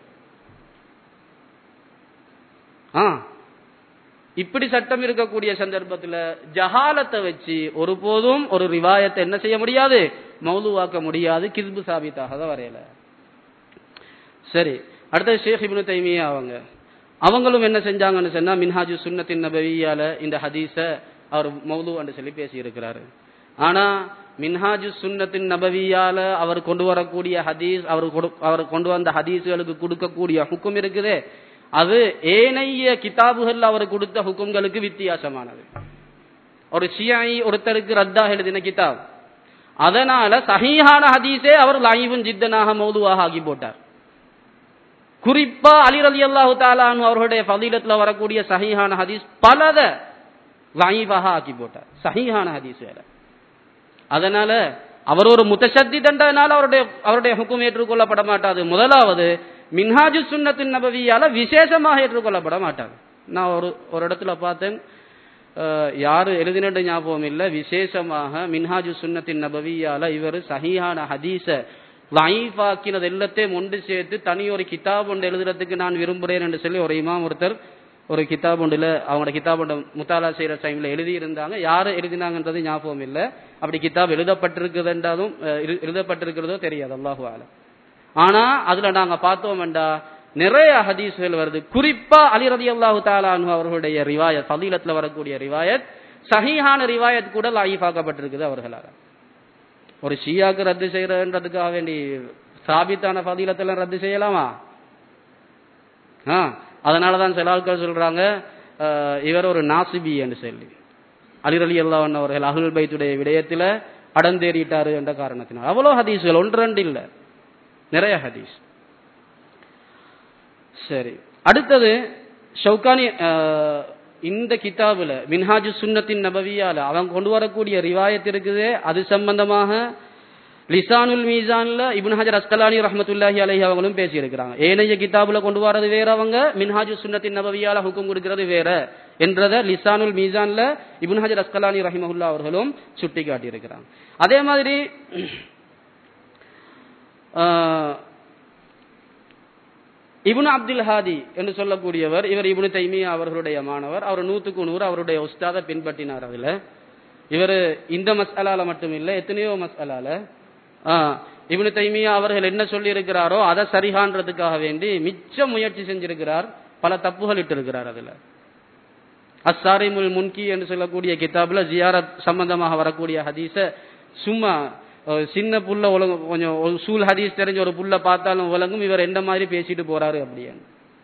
A: ஆ இப்படி சட்டம் இருக்கக்கூடிய சந்தர்ப்பத்துல ஜஹாலத்தை வச்சு ஒருபோதும் ஒரு ரிவாயத்தை என்ன செய்ய முடியாது மௌதுவாக்க முடியாது கிஸ்பு சாபித்தாக தான் வரையல சரி அடுத்தது ஷேக் இப்னு தைமியா அவங்க அவங்களும் என்ன செஞ்சாங்கன்னு சொன்னா மின்ஹாஜு சுன்னத்தின் நபவியால இந்த ஹதீஸ அவர் மௌது சொல்லி பேசி இருக்கிறாரு ஆனா மின்ஹாஜு சுன்னத்தின் நபவியால அவர் கொண்டு வரக்கூடிய ஹதீஸ் அவர் கொடு- அவர் கொண்டு வந்த ஹதீஸ்களுக்கு கொடுக்கக்கூடிய ஹுக்கும் இருக்குதே அது ஏனைய கிதாபுகள் அவர் கொடுத்த ஹுக்கும்களுக்கு வித்தியாசமானது ஒரு ஷியாயி ஒருத்தருக்கு ரத்தா எழுதின கிதாப் அதனால சஹீஹான ஹதீஸே அவர் லாயிபுன் ஜித்தனாக மௌதுவாக ஆக்கி போட்டார் குறிப்பா அலி ரலி அல்லாஹு தாலானு அவர்களுடைய ஃபதீலத்துல வரக்கூடிய சஹீஹான ஹதீஸ் பலத லாயிபாக ஆக்கி போட்டார் சஹீஹான ஹதீஸ் வேற அதனால அவர் ஒரு முத்தசத்தி தண்டனால அவருடைய அவருடைய ஹுக்கும் ஏற்றுக்கொள்ளப்பட மாட்டாது முதலாவது மின்ஹாஜு சுன்னத்தின் நபவியால விசேஷமாக ஏற்றுக்கொள்ளப்பட மாட்டாது நான் ஒரு ஒரு இடத்துல பார்த்தேன் அஹ், யாரு எழுதினது ஞாபகம் இல்ல விசேஷமாக மின்ஹாஜு சுன்னத்தின் நபவியால இவர் சஹீஹான ஹதீஸ லைஃபாக்கினது எல்லாத்தையும் ஒன்று சேர்த்து தனி ஒரு கிதாப் ஒன்று எழுதுறதுக்கு நான் விரும்புகிறேன் என்று சொல்லி ஒரு இமாம் ஒருத்தர் ஒரு கிதாப் ஒன்றுல அவங்களோட கிதாப் ஒன்று முத்தாலா செய்யற டைம்ல எழுதி இருந்தாங்க யாரு எழுதினாங்கன்றது ஞாபகம் இல்லை அப்படி கிதாப் எழுதப்பட்டிருக்குதுன்றாலும் அஹ், எழு- எழுதப்பட்டிருக்கிறதோ தெரியாது அல்லாஹு ஆலம் ஆனா அதுல நாங்க பார்த்தோம்டா நிறைய ஹதீஸ்கள் வருது குறிப்பா அலி ரதி அல்லாஹு தாலானு அவர்களுடைய ரிவாயத் ஃபதீலத்துல வரக்கூடிய ரிவாயத் சஹீஹான ரிவாயத் கூட லாயிஃபாக்கப்பட்டிருக்குது அவர்களால் ஒரு ஷியாக்கு ரத்து செய்யறதுக்காக வேண்டி சாபித்தான ஃபதீலத்தெல்லாம் ரத்து செய்யலாமா ஆ அதனாலதான் சில ஆட்கள் சொல்றாங்க அஹ், இவர் ஒரு நாசிபி என்று சொல்லி அலிர் அலி அல்லாஹ் அவர்கள் அகுல் பைத்துடைய விடயத்துல அடந்தேறிட்டாரு என்ற காரணத்தினால் அவ்வளோ ஹதீஸ்கள் ஒன்று ரெண்டு இல்ல நிறைய ஹதீஸ் சரி அடுத்தது ஷவுகானி அஹ், இந்த கிதாபுல மின்ஹாஜு சுன்னத்தின் நபவியால அவங்க கொண்டு வரக்கூடிய ரிவாயத் இருக்குது அது சம்பந்தமாக லிசானுல் மீசான்ல இப்னு ஹஜர் அஸ்கலானி ரஹ்மத்துல்லாஹி அலைஹி அவங்களும் பேசியிருக்கிறாங்க ஏனைய கிதாபுல கொண்டு வரது வேற அவங்க மின்ஹாஜு சுன்னத்தின் நபவியால ஹுக்கும் கொடுக்கிறது வேற என்றத லிசானுல் மீசான்ல இப்னு ஹஜர் அஸ்கலானி ரஹிமஹுல்லா அவர்களும் சுட்டி காட்டியிருக்கிறாங்க அதே மாதிரி ஆஹ், இப்னு அப்துல் ஹாதி என்று சொல்லக்கூடியவர் இவர் இப்னு தைமியா அவர்களுடைய மாணவர் அவர் நூத்துக்கு நூறு அவருடைய உஸ்தாத பின்பற்றினார் அதுல இவர் இந்த மஸ்அலால மட்டும் இல்ல எத்தனையோ மஸ்அலால ஆ, இப்னு தைமியா அவர்கள் என்ன சொல்லி இருக்கிறாரோ அதை சரிகான்றதுக்காக வேண்டி மிச்ச முயற்சி செஞ்சிருக்கிறார் பல தப்புகள் இட்டிருக்கிறார் அதுல அஸ்ஸாரிமுல் முன்கி என்று சொல்லக்கூடிய கிதாப்ல ஜியாரத் சம்பந்தமாக வரக்கூடிய ஹதீஸ சும்மா அஹ், சின்ன புள்ள உலக கொஞ்சம் ஒரு சூல் ஹதீஸ் தெரிஞ்ச ஒரு புள்ள பார்த்தாலும் உலகம் இவர் எந்த மாதிரி பேசிட்டு போறாரு அப்படின்னு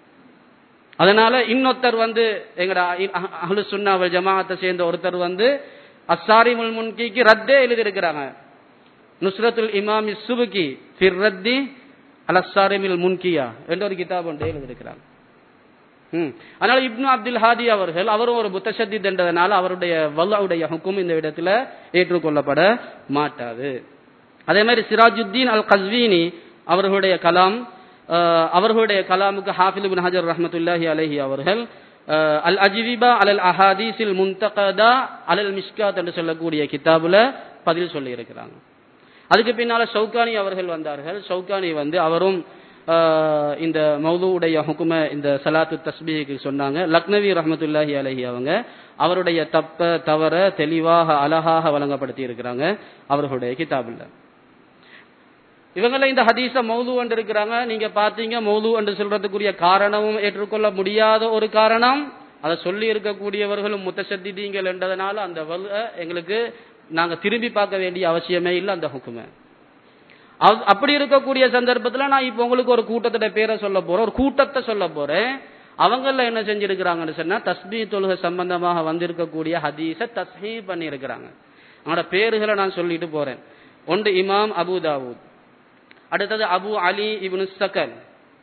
A: அதனால இன்னொருத்தர் வந்து எங்கட அஹ்லு சுன்னா வல் ஜமாஅத்தை சேர்ந்த ஒருத்தர் வந்து அஸ்ஸாரிமுல் முன்கிக்கு ரத்தே எழுதியிருக்கிறாங்க நுஸ்ரத்துல் இமாமி சுபுகி ஃபிர் ரத்தி அல் அஸ்ஸாரிமில் முன்கியா என்ற ஒரு கிதாப் ஒன்றை எழுதியிருக்கிறாங்க ம். அதனால இப்னு அப்துல் ஹாதி அவர்கள் அவரும் ஒரு புத்தசத்தித் என்றதுனால அவருடைய வல்லாவுடைய ஹுக்கும் இந்த இடத்துல ஏற்றுக்கொள்ளப்பட மாட்டாது அதே மாதிரி சிராஜுத்தீன் அல் கஸ்வீனி அவர்களுடைய கலாம் அஹ், அவர்களுடைய கலாமுக்கு ஹாஃபில் பின் ஹஜர் ரஹ்மத்துல்லாஹி அலைஹி அவர்கள் அஹ், அல் அஜிவிபா அலல் அஹாதீஸில் முன்தகதா அலல் மிஷ்காத் என்று சொல்லக்கூடிய கிதாபுல பதில் சொல்லி இருக்கிறாங்க அதுக்கு பின்னால ஷவுகானி அவர்கள் வந்தார்கள் ஷவுகானி வந்து அவரும் ஆஹ், இந்த மௌதுவுடைய ஹுக்கும இந்த சலாத்து தஸ்பீஹுக்கு சொன்னாங்க லக்னவி ரஹ்மத்துல்லாஹி அலைஹி அவங்க அவருடைய தப்ப தவற தெளிவாக அழகாக வழங்கப்படுத்தி இருக்கிறாங்க அவர்களுடைய கிதாபுல இவங்கள இந்த ஹதீஸ மௌது என்று இருக்கிறாங்க நீங்க பாத்தீங்க மௌது என்று சொல்றதுக்குரிய காரணமும் ஏற்றுக்கொள்ள முடியாத ஒரு காரணம் அதை சொல்லி இருக்கக்கூடியவர்களும் முத்தசத்திதீங்கள் என்றதுனால அந்த வலு எங்களுக்கு நாங்க திரும்பி பார்க்க வேண்டிய அவசியமே இல்லை அந்த ஹுக்குமை அவ்- அப்படி இருக்கக்கூடிய சந்தர்ப்பத்துல நான் இப்போ உங்களுக்கு ஒரு கூட்டத்தோட பேரை சொல்ல போறேன் ஒரு கூட்டத்தை சொல்ல போறேன் அவங்கள என்ன செஞ்சிருக்கிறாங்கன்னு சொன்னா தஸ்பீ தொழுகை சம்பந்தமாக வந்திருக்கக்கூடிய ஹதீஸ தஸ்ஹீ பண்ணி இருக்கிறாங்க அவனோட பேருகளை நான் சொல்லிட்டு போறேன் ஒன்று இமாம் அபு தாவூத் அடுத்தது Abu Ali ibn Sakan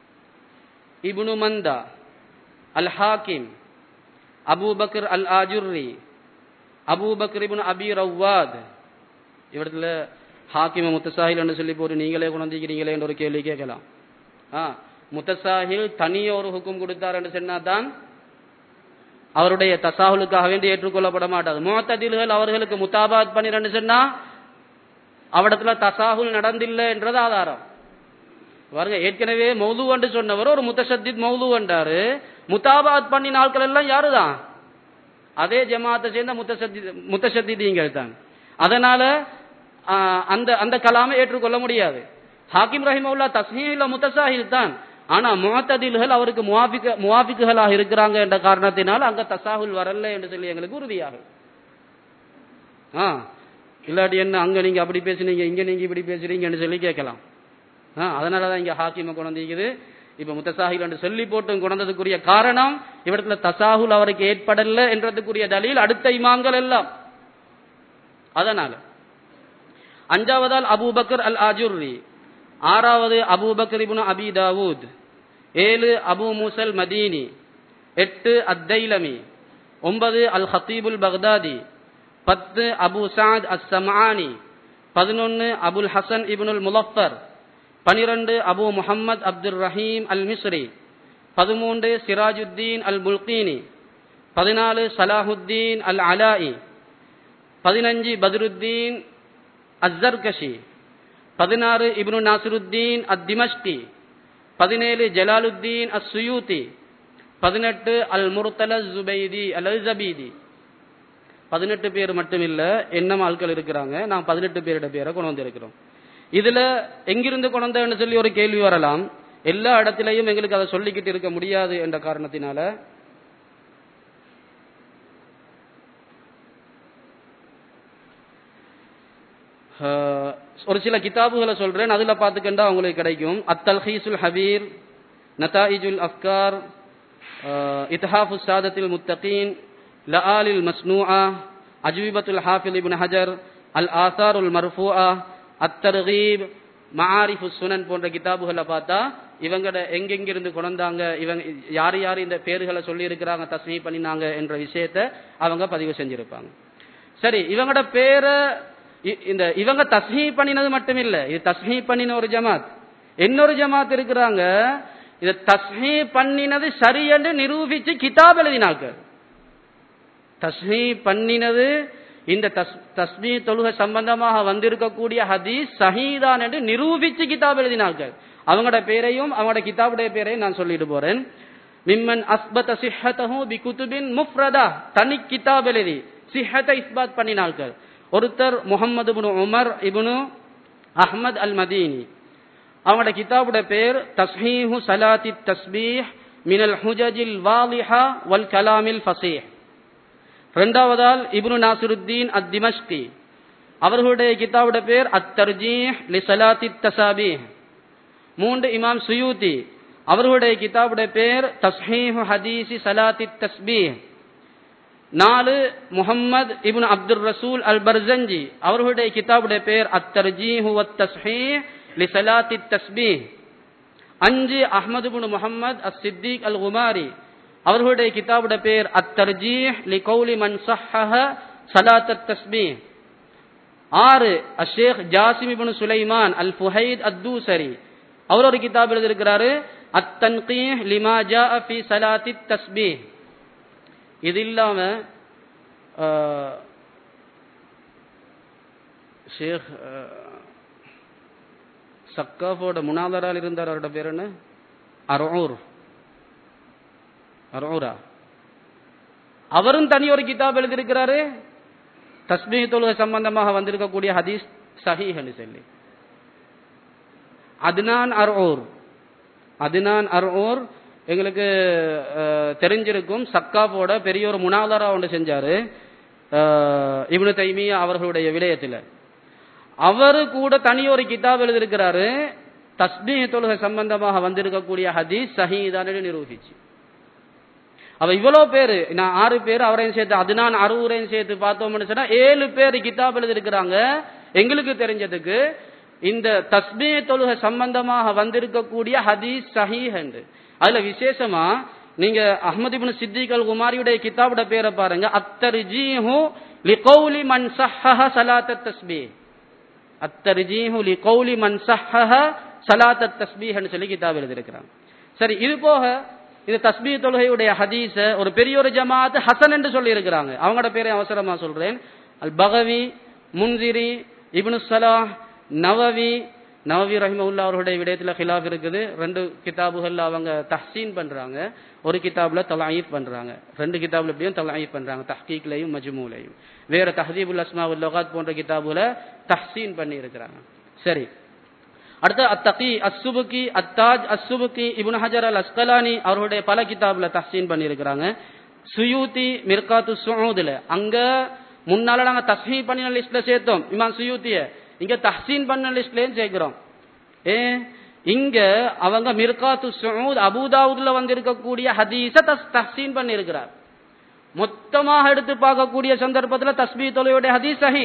A: ibn Mandah al Hakim Abu Bakr al Ajurri Abu Bakr ibn Abi Rawwad இவரத்துல ஹாக்கிம முத்தசாஹில் சொல்லி போட்டு நீங்களே குணந்திக்கிறீங்களே என்ற ஒரு கேள்வி கேட்கலாம் ஆ முத்தசாஹில் தனிய ஒரு ஹுக்கும் கொடுத்தார் என்று சொன்னாதான் அவருடைய தசாஹுலுக்காக வேண்டி ஏற்றுக்கொள்ளப்பட மாட்டாது முகத்ததில்கள் அவர்களுக்கு முத்தாபாத் பண்ணிரண்டு சொன்னா அவடத்துல தசாஹுல் நடந்தில்லை என்றது ஆதாரம் பாருங்க ஏற்கனவே மௌது என்று சொன்னவர் ஒரு முத்தசத்தித் மௌது என்றாரு முத்தாபாத் பண்ணின ஆட்கள் எல்லாம் யாருதான் அதே ஜமாத்தை சேர்ந்த முத்தசத்தி முத்தசத்திதீங்கள் தான் அதனால ஆஹ், அந்த அந்த கலாமை ஏற்றுக்கொள்ள முடியாது ஹாக்கிம் ரஹிமவுல்லா தஸ்ஹீல முத்தசாஹில் தான் ஆனா முஅத்ததில்கள் அவருக்கு முவாஃபிக முவாஃபிக்குகளாக இருக்கிறாங்க என்ற காரணத்தினால் அங்க தசாஹுல் வரல என்று சொல்லி எங்களுக்கு உறுதியாகும் ஆ இல்லாட்டி என்ன அங்க நீங்க அப்படி பேசுனீங்க இங்க நீங்க இப்படி பேசுறீங்கன்னு சொல்லி கேட்கலாம் ஆ அதனால தான் இங்க ஹாக்கிம குணந்திக்குது இப்ப முத்தசாஹில் என்று சொல்லி போட்டும் குணந்ததுக்குரிய காரணம் இவரத்துல தசாஹுல் அவருக்கு ஏற்படல என்றதுக்குரிய தலீல் அடுத்த இமாம்கள் எல்லாம் அதனால அஞ்சாவதால் அபூபக்கர் அல் ஆஜுர்ரி ஆறாவது அபூபக்கர் இப்னு அபி தாவூத் ஏழு அபு மூசல் மதீனி எட்டு அத்தைலமி ஒன்பது அல் ஹத்தீபுல் பக்தாதி பத்து அபு சாத் அஸ் சமானி பதினொன்னு அபுல் ஹசன் இப்னுல் முலஃபர் பனிரெண்டு அபு முஹம்மத் அப்துல் ரஹீம் அல் மிஸ்ரி பதிமூன்று சிராஜுத்தீன் அல் புல்கீனி பதினாலு சலாஹுத்தீன் அல் அலாயி பதினஞ்சு பத்ருத்தீன் அஸ்ஸர்கஷி பதினாறு இப்னு நாசிருத்தீன் அத் திமஷ்கி பதினேழு ஜலாலுத்தீன் அஸ் சுயூதி பதினெட்டு அல் முர்தல ஜுபைதி அல் ஜபீதி பதினெட்டு பேர் மட்டும் இல்ல என்னம் ஆட்கள் இருக்கிறாங்க நான் பதினெட்டு பேரோட பேரை கொண்டு வந்திருக்கிறோம் இதுல எங்கிருந்து கொண்டு வந்தேன்னு சொல்லி ஒரு கேள்வி வரலாம் எல்லா இடத்திலையும் எங்களுக்கு அதை சொல்லிக்கிட்டு இருக்க முடியாது என்ற காரணத்தினால ஆஹ், ஒரு சில கிதாபுகளை சொல்றேன் அதுல பாத்துக்கண்டா உங்களுக்கு கிடைக்கும் அத்தல்ஹீசுல் ஹபீர் நதாயிஜுல் அஃப்கார் இத்ஹாஃபு சாதத்தில் முத்தகீன் லஆலில் மஸ்னூஆ அஜ்விபத்துல் ஹாஃபில் இப்னு ஹஜர் அல் ஆசாருல் மர்ஃபூஆ அத்தர்கீப் மஆரிஃபு சுனன் போன்ற கிதாபுகளை பார்த்தா இவங்கட எங்கெங்கிருந்து கொண்டாங்க இவங்க யார் யார் இந்த பேர்களை சொல்லி இருக்கிறாங்க தஸ்மீ பண்ணினாங்க என்ற விஷயத்த அவங்க பதிவு செஞ்சிருப்பாங்க சரி இவங்கட பேரை இ- இந்த இவங்க தஸ்மீ பண்ணினது மட்டும் இல்ல இது தஸ்மீ பண்ணின ஒரு ஜமாத் இன்னொரு ஜமாத் இருக்கிறாங்க இத தஸ்மீ பண்ணினது சரியென்று நிரூபிச்சு கிதாப் எழுதினாங்க தஸ்மீ பண்ணினது இந்த தஸ் தஸ்மீ தொழுகை சம்பந்தமாக வந்திருக்கக்கூடிய ஹதீஸ் சஹீதான் என்று நிரூபிச்சு கிதாப் எழுதினார்கள் அவங்களோட பேரையும் அவங்களோட கிதாபுடைய பேரையும் நான் சொல்லிட்டு போறேன் மிம்மன் அஸ்பத சிஹத்தஹு பி குதுபின் முஃப்ரதா தனி கிதாப் எழுதி சிஹத்தை இஸ்பாத் பண்ணினார்கள் ஒருத்தர் Muhammad ibn Umar ibn Ahmad al Madini அவங்களோட கிதாபோட பேர் தஸ்ஹீஹு சலாத்தி தஸ்பீஹ் மினல் ஹுஜஜில் வாலிஹா வல் கலாமில் ஃபசீஹ் இரண்டாவதால் இப்னு நாசிருத்தீன் அத் திமஷ்கி அவர்களுடைய கிதாபோட பேர் அத் தர்ஜீஹ் லி சலாத்தி தசாபீஹ் மூன்று இமாம் சுயூதி அவர்களுடைய கிதாபுடைய பேர் தஸ்ஹீஹு ஹதீசி சலாத்தி தஸ்பீஹ் நாலு முஹம்மது இப்னு அப்துல் ரசூல் அல் பர்சஞ்சி அவர்களுடைய கிதாபுடைய பேர் அத் தர்ஜீஹு வத் தஸ்ஹீஹ் லி சலாத்தி தஸ்பீஹ் அஞ்சு Ahmad ibn Muhammad as Siddiq al Ghumari அவர்களுடைய கிதாபுடைய பேர் அத் தர்ஜீஹ் லி கௌலி மன் சஹஹ சலாத் தஸ்பீஹ் ஆறு அஷேக் ஜாசிம் இப்னு சுலைமான் அல் ஃபுஹைத் அத்தூசரி அவர் ஒரு கிதாப் எழுதியிருக்கிறாரு அத் தன்கீஹ் லிமா ஜாஅ ஃபி சலாத்தி தஸ்பீஹ் இது இல்லாம ஆஹ், ஷேக் ஆஹ், சக்காஃபோட முனாதரால் இருந்தார் அவரோட பேர் என்ன அரூர் அரூரா அவரும் தனி ஒரு கிதாப் எழுதியிருக்கிறாரு தஸ்மீ தொழுகை சம்பந்தமாக வந்திருக்கக்கூடிய ஹதீஸ் சஹீஹ்னு சொல்லி அத்னான் அர்ஊர் அத்னான் அர்ஊர் எங்களுக்கு அஹ், தெரிஞ்சிருக்கும் சக்காஃபோட பெரிய ஒரு முனாதரா ஒன்று செஞ்சாரு அஹ், இப்னு தைமியா அவர்களுடைய விடயத்தில் அவரு கூட தனி ஒரு கிதாப் எழுதியிருக்கிறாரு தஸ்மீ தொழுகை சம்பந்தமாக வந்திருக்கக்கூடிய ஹதீஸ் சஹீதான் நிரூபிச்சு அவ இவ்வளவு பேரு நான் ஆறு பேர் அவரையும் சேர்த்து அதுனான் அறுவரையும் சேர்த்து பார்த்தோம்னு சொன்னா ஏழு பேர் கிதாப் எழுதியிருக்கிறாங்க எங்களுக்கு தெரிஞ்சதுக்கு இந்த தஸ்மீ தொழுகை சம்பந்தமாக வந்திருக்கக்கூடிய ஹதீஸ் சஹீஹ் என்று அதுல விசேஷமா நீங்க அஹ்மது இப்னு சித்திக் அல் குமாரியுடைய கிதாபோட பேரை பாருங்க அத்தர்ஜீஹு லிகௌலி மன் சஹஹ ஸலாத்த தஸ்பீஹ் அத்தர்ஜீஹு லிகௌலி மன் சஹஹ ஸலாத்த தஸ்பீஹ்னு சொல்லி கிதாப் எழுதியிருக்கிறாங்க சரி இது போக இது தஸ்பீ தொழுகையுடைய ஹதீஸ ஒரு பெரிய ஒரு ஜமாத் ஹசன் என்று சொல்லி இருக்கிறாங்க அவங்களோட பேரை அவசரமா சொல்றேன் அல் பகவி முன்சிரி இப்னு சலாஹ் நவவி நவவி ரஹிமவுல்லா அவர்களுடைய விடயத்துல ஹிலாஃப் இருக்குது ரெண்டு கிதாபுகள்ல அவங்க தஹ்சீன் பண்றாங்க ஒரு கிதாப்ல தலாயிஃப் பண்றாங்க ரெண்டு கிதாப்ல எப்படியும் தலாயிஃப் பண்றாங்க தஹ்கீக்லையும் மஜ்மூலையும் வேற தஹதீபுல் அஸ்மா உல் லகாத் போன்ற கிதாபுல தஹ்சீன் பண்ணி இருக்கிறாங்க சரி அடுத்து அத்தகி அஸ்ஸுபுகி அத்தாஜ் அஸ்ஸுபுகி இப்னு ஹஜர் அல் அஸ்கலானி அவருடைய பல கிதாப்ல தஹ்சீன் பண்ணியிருக்கிறாங்க சுயூதி மிர்காத்து சுஊதுல அங்க முன்னால நாங்க தஸ்ஹீ பண்ணின லிஸ்ட்ல சேர்த்தோம் இமாம் சுயூத்திய இங்க தஹ்சீன் பண்ண லிஸ்ட்லயும் சேர்க்கிறோம் ஏ இங்க அவங்க மிர்காத்து சுஊத் அபூதாவுதுல வந்திருக்கக்கூடிய ஹதீஸ தஸ் தஹ்சீன் பண்ணியிருக்கிறார் மொத்தமாக எடுத்து பார்க்கக்கூடிய சந்தர்ப்பத்துல தஸ்பீ தொலையுடைய ஹதீஸ் சஹி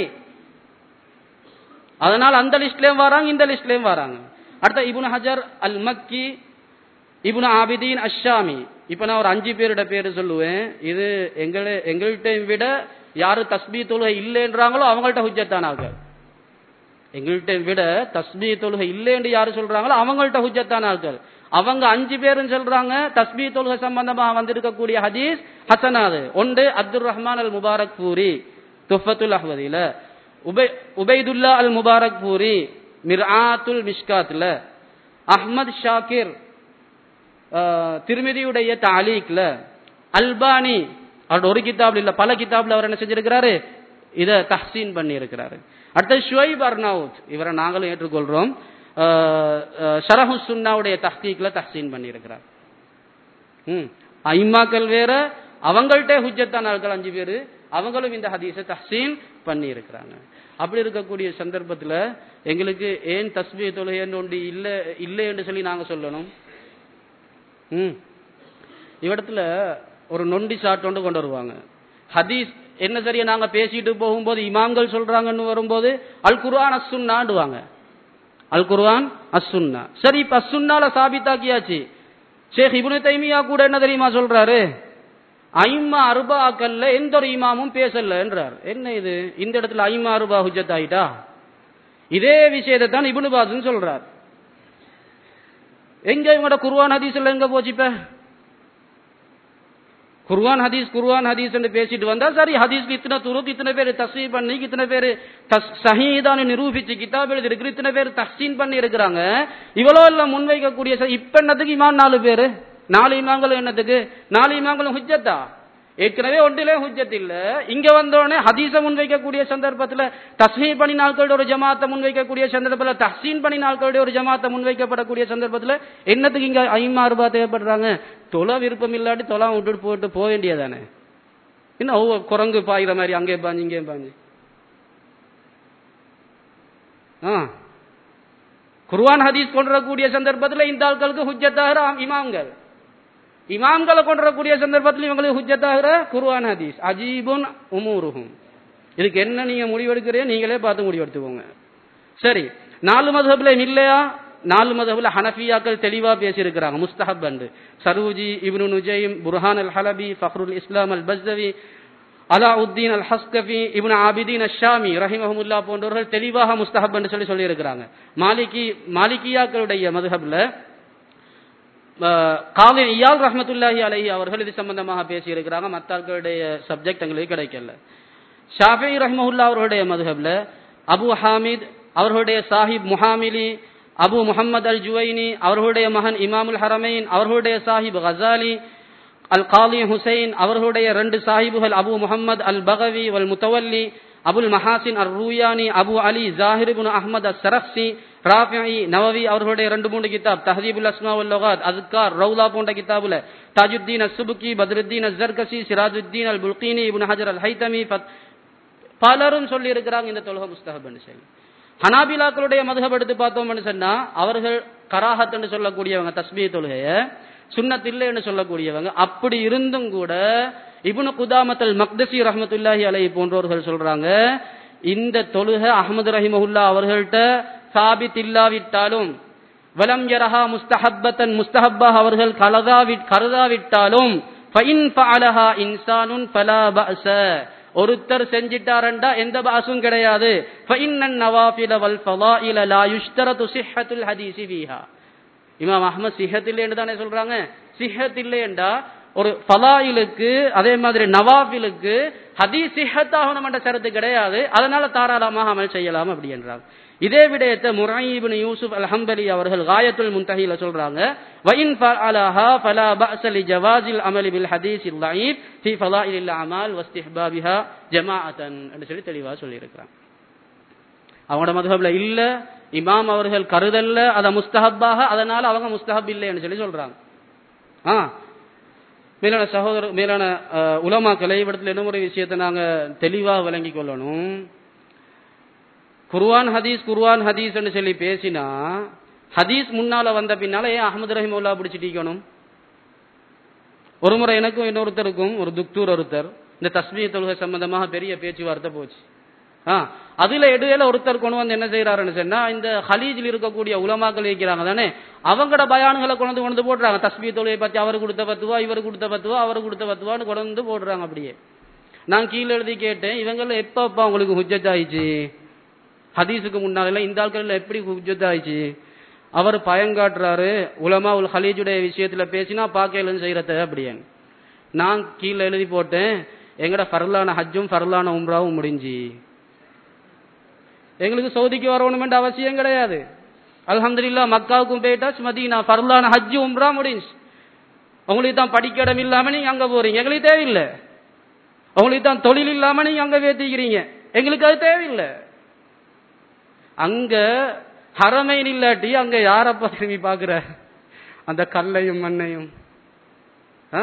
A: அதனால் அந்த லிஸ்ட்லயும் வராங்க இந்த லிஸ்ட்லயும் வராங்க அடுத்த இப்னு ஹஜர் அல் மக்கி இப்னு ஆபிதீன் அஷாமி இப்ப நான் ஒரு அஞ்சு பேரோட பேரு சொல்லுவேன் இது எங்களை எங்கள்கிட்ட விட யாரு தஸ்பீ தொழுகை இல்லைன்றாங்களோ அவங்கள்ட்ட ஹுஜத்தானாக எங்கள்கிட்ட விட தஸ்பீ தொழுகை இல்லைன்னு யாரு சொல்றாங்களோ அவங்கள்ட்ட ஹுஜத்தான ஆட்கள் அவங்க அஞ்சு பேரும் சொல்றாங்க தஸ்பீ தொழுகை சம்பந்தமாக வந்திருக்கக்கூடிய ஹதீஸ் ஹசனாது ஒன்று Abdul Rahman al Mubarakpuri Tuhfat al அஹ்வதில Ubai Ubaidullah al Mubarakpuri Mir'at al மிஷ்காத்ல அஹ்மத் ஷாக்கிர் அஹ், திருமிதியுடைய தாலீக்ல அல்பானி அவரோட ஒரு கிதாப்ல இல்ல பல கிதாப்ல அவர் என்ன செஞ்சிருக்கிறாரு இத தஹ்சீன் பண்ணி இருக்கிறாரு அடுத்து ஷுவைப் அர்னவுத் இவரை நாங்களும் ஏற்றுக்கொள்றோம் அஹ், அஹ், ஷரஹு சுன்னாவுடைய தஹ்கீக்ல தஹ்சீன் பண்ணி இருக்கிறார் ம் ஐம்மாக்கள் வேற அவங்கள்ட்ட ஹுஜ்ஜத்தான ஆட்கள் அஞ்சு பேரு அவங்களும் இந்த ஹதீஸை தஹ்சீன் பண்ணி இருக்கிறாங்க அப்படி இருக்கக்கூடிய சந்தர்ப்பத்துல எங்களுக்கு ஏன் தஸ்பீ தொழுகைன்னு ஒன்று இல்ல இல்லை என்று சொல்லி நாங்க சொல்லணும் ம் இவ்விடத்துல ஒரு நொண்டி சாட் ஒன்று கொண்டு வருவாங்க ஹதீஸ் என்ன சரியா நாங்க பேசிட்டு போகும்போது இமாம்கள் சொல்றாங்கன்னு வரும்போது அல் குர்ஆன் அஸ்ஸுன்னாண்டுவாங்க அல் குர்ஆன் அஸ்ஸுன்னா சரி இப்ப அஸ்ஸுன்னால சாபித்தாக்கியாச்சு ஷேக் இப்னு தைமியா கூட என்ன தெரியுமா சொல்றாரு ஐம்மா அருபாக்கல்ல எந்த ஒரு இமாமும் பேசலன்றார் என்ன இது இந்த இடத்துல ஐம்மா அருபா ஹுஜத் ஆயிட்டா இதே விஷயத்தை தான் இப்னு பாஸ்ன்னு சொல்றார் எங்க இவங்களோட குர்ஆன் ஹதீஸ்ல எங்க போச்சு இப்ப குர்ஆன் ஹதீஸ் குர்ஆன் ஹதீஸ் பேசிட்டு வந்தா சரி ஹதீஸ்க்கு இத்தனை துருக்கு இத்தனை பேர் தஸ்வீர் பண்ணி இத்தனை பேர் சஹீதான நிரூபிச்சு கிதாப் எழுதி இருக்கு இத்தனை பேர் தஹ்சீன் பண்ணி இருக்கிறாங்க இவ்வளோ எல்லாம் முன்வைக்கக்கூடிய ச- இப்ப என்னத்துக்கு இமாம் நாலு பேரு நாலு இமாங்களும் என்னத்துக்கு நாலு இமாங்களும் ஹுஜ்ஜத்தா ஏற்கனவே ஒன்றிலே ஹுஜ்ஜத் இல்ல இங்க வந்தோடனே ஹதீஸ முன்வைக்கக்கூடிய சந்தர்ப்பத்துல தஸ்மீ பண்ணி நாட்களுடைய ஒரு ஜமாத்தை முன்வைக்கக்கூடிய சந்தர்ப்பத்தில் தஹ்சீன் பண்ணி நாட்களுடைய ஒரு ஜமாத்தை முன்வைக்கப்படக்கூடிய சந்தர்ப்பத்துல என்னத்துக்கு இங்க ஐமா ரூபாய் தேவைப்படுறாங்க தொலை விருப்பம் இல்லாட்டி தொலை விட்டுட்டு போட்டு போக வேண்டியதானே என்ன ஒவ்வொரு குரங்கு பாயிற மாதிரி அங்கே பாஞ்சு இங்கே பாஞ்சு ஆ குர்ஆன் ஹதீஸ் கொண்டு வரக்கூடிய சந்தர்ப்பத்தில் இந்த ஆட்களுக்கு ஹுஜ்ஜத்தாகிற இமாம்கள் இமாம்களை கொண்டு வரக்கூடிய சந்தர்ப்பத்தில் இவங்களுக்கு ஹுஜ்ஜத்தாகிற குர்ஆன் ஹதீஸ் அஜீபுன் உமூருஹும் இதுக்கு என்ன நீங்க முடிவெடுக்கிறீங்க நீங்களே பார்த்து முடிவெடுத்துக்கோங்க சரி நாலு மதுஹப்ல இல்லையா நாலு மதுஹப்ல ஹனஃபியாக்கள் தெளிவா பேசியிருக்கிறாங்க முஸ்தஹப் and Saruji ibn Nujaym Burhan al Halabi Fakhr al Islam al Bazdawi Alauddin al Haskafi ibn Abidin ash Shami ரஹிமஹமுல்லா போன்றவர்கள் தெளிவாக முஸ்தஹப் என்று சொல்லி சொல்லியிருக்கிறாங்க மாலிகி மாலிகியாக்களுடைய மதுஹப்ல காலி இயால் ரஹமத்துல்லாஹி அலைஹி அவர்கள் இது சம்பந்தமாக பேசியிருக்கிறாங்க மத்தார்களுடைய சப்ஜெக்ட் எங்களுக்கு கிடைக்கல ஷாஃபி ரஹ்மஹுல்லா அவர்களுடைய மதுஹப்ல அபு ஹாமித் அவர்களுடைய சாஹிப் முஹாமிலி அபு முஹம்மது அல் ஜுவைனி அவர்களுடைய மகன் இமாமுல் ஹரமைன் அவர்களுடைய சாஹிப் கசாலி அல் காலி ஹுசைன் அவர்களுடைய ரெண்டு சாஹிபுகள் அபு முஹம்மது அல் பகவி வல் முத்தவல்லி Abul Mahasin ar Ruyani Abu Ali Zahir ibn Ahmad as Sarakhsi Rafi'i Nawawi அவர்களுடைய ரெண்டு மூணு கிதாப் தஹதீபுல் அஸ்மா வல் லகாத் அஸ்கார் ரவுலா போன்ற கிதாபுல தாஜுத்தீன் அஸ்ஸுபுக்கி பத்ருத்தீன் அஸ்ஸர்கசி சிராஜுத்தீன் அல் புல்கீனி இப்னு ஹஜர் அல் ஹைதமி ஃபத் பலரும் சொல்லி இருக்கிறாங்க இந்த தொழுகை முஸ்தஹப்னு சொல்லி ஹனாபிலாக்களுடைய மதுஹப் எடுத்து பார்த்தோம்னு சொன்னா அவர்கள் கராஹத்னு சொல்லக்கூடியவங்க தஸ்மீ தொழுகைய சுன்னத் இல்லைன்னு சொல்லக்கூடியவங்க அப்படி இருந்தும் கூட இப்னு குதாமத்தல் மக்தசி ரஹமத்துல்லாஹி அலைஹி போன்றவர்கள் சொல்றாங்க இந்த தொழுகை அஹமது ரஹிமஹுல்லா அவர்கள்ட்ட சாபித் இல்லாவிட்டாலும் வலம் யரஹா முஸ்தஹப்பத்தன் முஸ்தஹப்பா அவர்கள் கலதாவி கருதாவிட்டாலும் ஃபஇன் ஃபஅலஹா இன்சானுன் ஃபலா பஅஸ ஒருத்தர் செஞ்சிட்டாரண்டா எந்த பாசும் கிடையாது ஃபஇன்னன் நவாஃபில வல் ஃபலாயில லா யுஷ்தரது சிஹ்ஹத்துல் ஹதீஸி ஃபீஹா இமாம் அஹ்மத் சிஹத் இல்லைன்னு தானே சொல்றாங்க சிஹத் இல்லையண்டா ஒரு ஃபலாயிலுக்கு அதே மாதிரி நவாஃபிலுக்கு ஹதீஸ் சிஹத்தாகணும் என்ற சரத்து கிடையாது அதனால தாராளமாக அமல் செய்யலாம் அப்படி என்றார் இதே விடயத்தை முராயிபின் யூசுப் அல் ஹம்பலி அவர்கள் காயத்துல் முன்தஹில சொல்றாங்க வயின் ஃபஅலஹா ஃபலா பஅஸ லி ஜவாஸில் அமலி பில் ஹதீஸில் ضعيف في فضائل الاعمال واستحبابها جماعه என்று சொல்லி தெளிவா சொல்லி இருக்கிறாங்க அவங்களோட மதுஹப்ல இல்ல இமாம் அவர்கள் கருதல்ல அத முஸ்தஹப்பாக அதனால அவங்க முஸ்தஹப் இல்லைன்னு சொல்லி சொல்றாங்க ஆ மேலான சகோதர மேலான அஹ், உலமாக்களை இடத்துல என்ன ஒரு விஷயத்தை நாங்க தெளிவா விளங்கிக் கொள்ளணும் குர்ஆன் ஹதீஸ் குர்ஆன் ஹதீஸ்னு சொல்லி பேசினா ஹதீஸ் முன்னால வந்த பின்னால ஏன் அஹமது ரஹிமுல்லா பிடிச்சிட்டிக்கணும் ஒரு முறை எனக்கும் இன்னொருத்தருக்கும் ஒரு துக்தூர் ஒருத்தர் இந்த தஸ்மீ தொழுகை சம்பந்தமாக பெரிய பேச்சுவார்த்தை போச்சு ஆ அதுல இடையில ஒருத்தர் கொண்டு வந்து என்ன செய்யறாருன்னு சொன்னா இந்த ஹலீஜில் இருக்கக்கூடிய உலமாக்கள் இருக்கிறாங்க தானே அவங்களோட பயானுகளை கொண்டு வந்து கொண்டு வந்து போடுறாங்க தஸ்மீ தொழுகை பத்தி அவர் கொடுத்த பத்துவா இவர் கொடுத்த பத்துவா அவர் கொடுத்த பத்துவான்னு கொண்டு வந்து போடுறாங்க அப்படியே நான் கீழே எழுதி கேட்டேன் இவங்கள எப்ப அப்பா உங்களுக்கு ஹுஜ்ஜத் ஆயிடுச்சு ஹதீஸுக்கு முன்னால இந்த ஆட்கள் எப்படி ஹுஜ்ஜத் ஆயிடுச்சு அவர் பயங்காட்டுறாரு உலமா உல் ஹலீஜுடைய விஷயத்துல பேசினா பாக்கலன்னு செய்யறத அப்படியேன்னு நான் கீழே எழுதி போட்டேன் எங்கட ஃபர்லான ஹஜ்ஜும் ஃபர்லான உம்ராவும் முடிஞ்சு எங்களுக்கு சவுதிக்கு வரணுமென்ற அவசியம் கிடையாது அல்ஹம்துலில்லா மக்காவுக்கும் போயிட்டாச்சு மதீனா ஃபர்லான ஹஜ்ஜு உம்ரா முடிஞ்சு உங்களுக்கு தான் படிக்க இடம் இல்லாம நீங்க அங்க போறீங்க எங்களுக்கு தேவையில்லை உங்களுக்கு தான் தொழில் இல்லாம நீங்க அங்க வேத்திக்கிறீங்க எங்களுக்கு அது தேவையில்லை அங்க ஹரமைன் இல்லாட்டி அங்க யாரப்பா திரும்பி பாக்குற அந்த கல்லையும் மண்ணையும் ஆ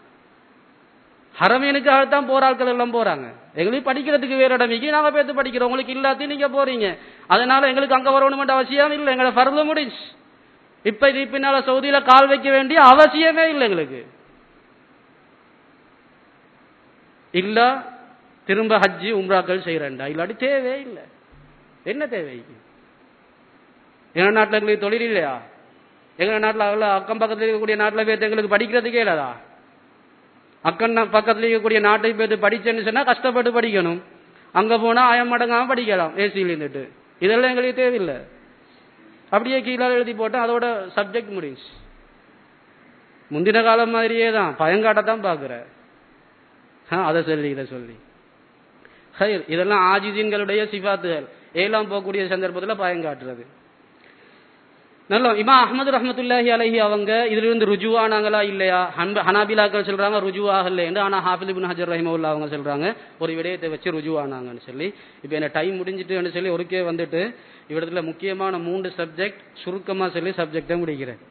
A: ஹரமீனுக்காகத்தான் போராட்கள் எல்லாம் போறாங்க எங்களுக்கு படிக்கிறதுக்கு வேற இடமிக்கு நாங்க பேத்து படிக்கிறோம் உங்களுக்கு இல்லாத்தையும் நீங்க போறீங்க அதனால எங்களுக்கு அங்க வரணுமென்ற அவசியம் இல்லை எங்களை பரவ முடிஞ்சு இப்ப இது பின்னால சவுதியில கால் வைக்க வேண்டிய அவசியமே இல்லை எங்களுக்கு இல்ல திரும்ப ஹஜ்ஜி உம்ராக்கள் செய்யறேன்டா இல்லாட்டி தேவையே இல்லை என்ன தேவை எங்க நாட்டில் எங்களுக்கு தொழில் இல்லையா எங்க நாட்டில் அவ்வளோ அக்கம் பக்கத்தில் இருக்கக்கூடிய நாட்டில் போய் எங்களுக்கு படிக்கிறதுக்கே இல்லாதா அக்கன் பக்கத்தில் இருக்கக்கூடிய நாட்டை போய் படிச்சேன்னு சொன்னா கஷ்டப்பட்டு படிக்கணும் அங்க போனா ஆயம் மடங்காம படிக்கலாம் ஏசியில் இருந்துட்டு இதெல்லாம் எங்களுக்கு தேவையில்லை அப்படியே கீழே எழுதி போட்டா அதோட சப்ஜெக்ட் முடிஞ்சு முந்தின காலம் மாதிரியே தான் பயங்காட்டத்தான் பார்க்குற அதை சொல்லி இதை சொல்லி ஹைர் இதெல்லாம் ஆஜிதீன்களுடைய சிபாத்துகள் ஏலாம் போகக்கூடிய சந்தர்ப்பத்தில் பயங்காட்டுறது நல்ல இமா அஹமது ரஹமத்துல்லாஹி அலஹி அவங்க இதிலிருந்து ருஜுவானாங்களா இல்லையா ஹன்ப ஹனாபிலாக்கள் சொல்றாங்க ருஜுவாகல என்று ஆனா ஹாஃபில் பின் ஹஜர் ரஹிமவுல்லா அவங்க சொல்றாங்க ஒரு விடயத்தை வச்சு ருஜுவானாங்கன்னு சொல்லி இப்போ என்ன டைம் முடிஞ்சிட்டுன்னு சொல்லி ஒருக்கே வந்துட்டு இவ்விடத்துல முக்கியமான மூன்று சப்ஜெக்ட் சுருக்கமா சொல்லி சப்ஜெக்டை முடிக்கிறேன்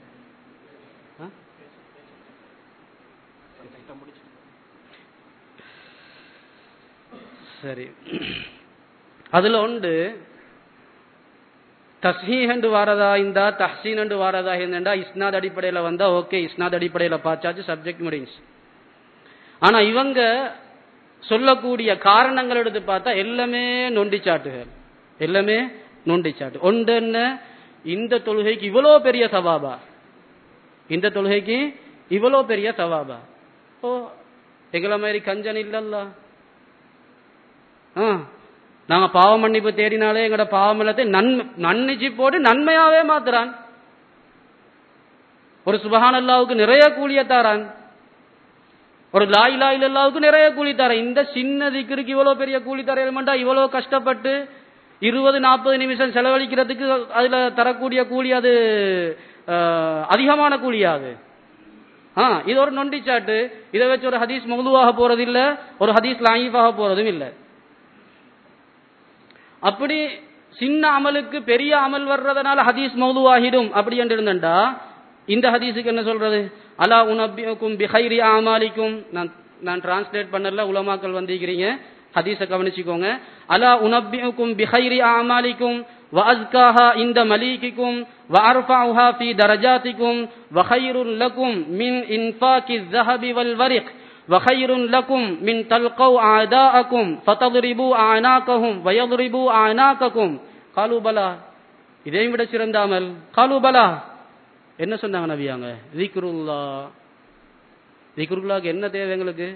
A: சரி அதுல உண்டு தஸ்ஹீஹண்டு வாரதா இருந்தா தஹ்சீன் வாரதா இருந்தா இஸ்னாத் அடிப்படையில் வந்தா ஓகே இஸ்னாத் அடிப்படையில் பார்த்தாச்சு சப்ஜெக்ட் முடிஞ்சு ஆனா இவங்க சொல்லக்கூடிய காரணங்கள் எடுத்து பார்த்தா எல்லாமே நொண்டிச்சாட்டுகள் எல்லாமே நொண்டிச்சாட்டு ஒன்று என்ன இந்த தொழுகைக்கு இவ்வளோ பெரிய சவாபா இந்த தொழுகைக்கு இவ்வளோ பெரிய சவாபா ஓ எங்களை மாதிரி கஞ்சன் இல்லல்ல ஆ நாங்க பாவ மன்னிப்பு தேடினாலே எங்கட பாவம் எல்லாத்தையும் நன்மை நன்னிச்சு போட்டு நன்மையாவே மாத்துறான் ஒரு சுபஹான் அல்லாவுக்கு நிறைய கூலிய தாரான் ஒரு லாய் லாயில் அல்லாவுக்கு நிறைய கூலி தரேன் இந்த சின்ன திக்கிற்கு இவ்வளவு பெரிய கூலி தரையமாட்டா இவ்வளவு கஷ்டப்பட்டு இருபது நாற்பது நிமிஷம் செலவழிக்கிறதுக்கு அதுல தரக்கூடிய கூலி அது அதிகமான கூலியா அது ஆ இது ஒரு நொண்டிச்சாட்டு இதை வச்சு ஒரு ஹதீஸ் மௌதுவாக போறது இல்ல ஒரு ஹதீஸ் லாயிஃபாக போறதும் இல்லை அப்படி சின்ன அமலுக்கு பெரிய அமல் வர்றதுனால ஹதீஸ் மௌதுவாகிடும் அப்படி என்று இருந்தா இந்த ஹதீஸுக்கு என்ன சொல்றது அலா உனபிக்கும் பிஹைரி ஆமாலிக்கும் நான் நான் டிரான்ஸ்லேட் பண்ணல உலமாக்கள் வந்திருக்கிறீங்க ஹதீஸை கவனிச்சுக்கோங்க அலா உனபிக்கும் பிஹைரி ஆமாலிக்கும் وأزكاها عند مليككم وأرفعها في درجاتكم وخير لكم من إنفاق الذهب والورق وخير لكم من تلقوا أعداءكم فتضربوا أعناقهم ويضربوا أعناقكم قالوا بلى இதையும் விட சிறந்தாமல் காலு பலா என்ன சொன்னாங்க நபியாங்க திக்ருல்லா திக்ருல்லாக்கு என்ன தேவை எங்களுக்கு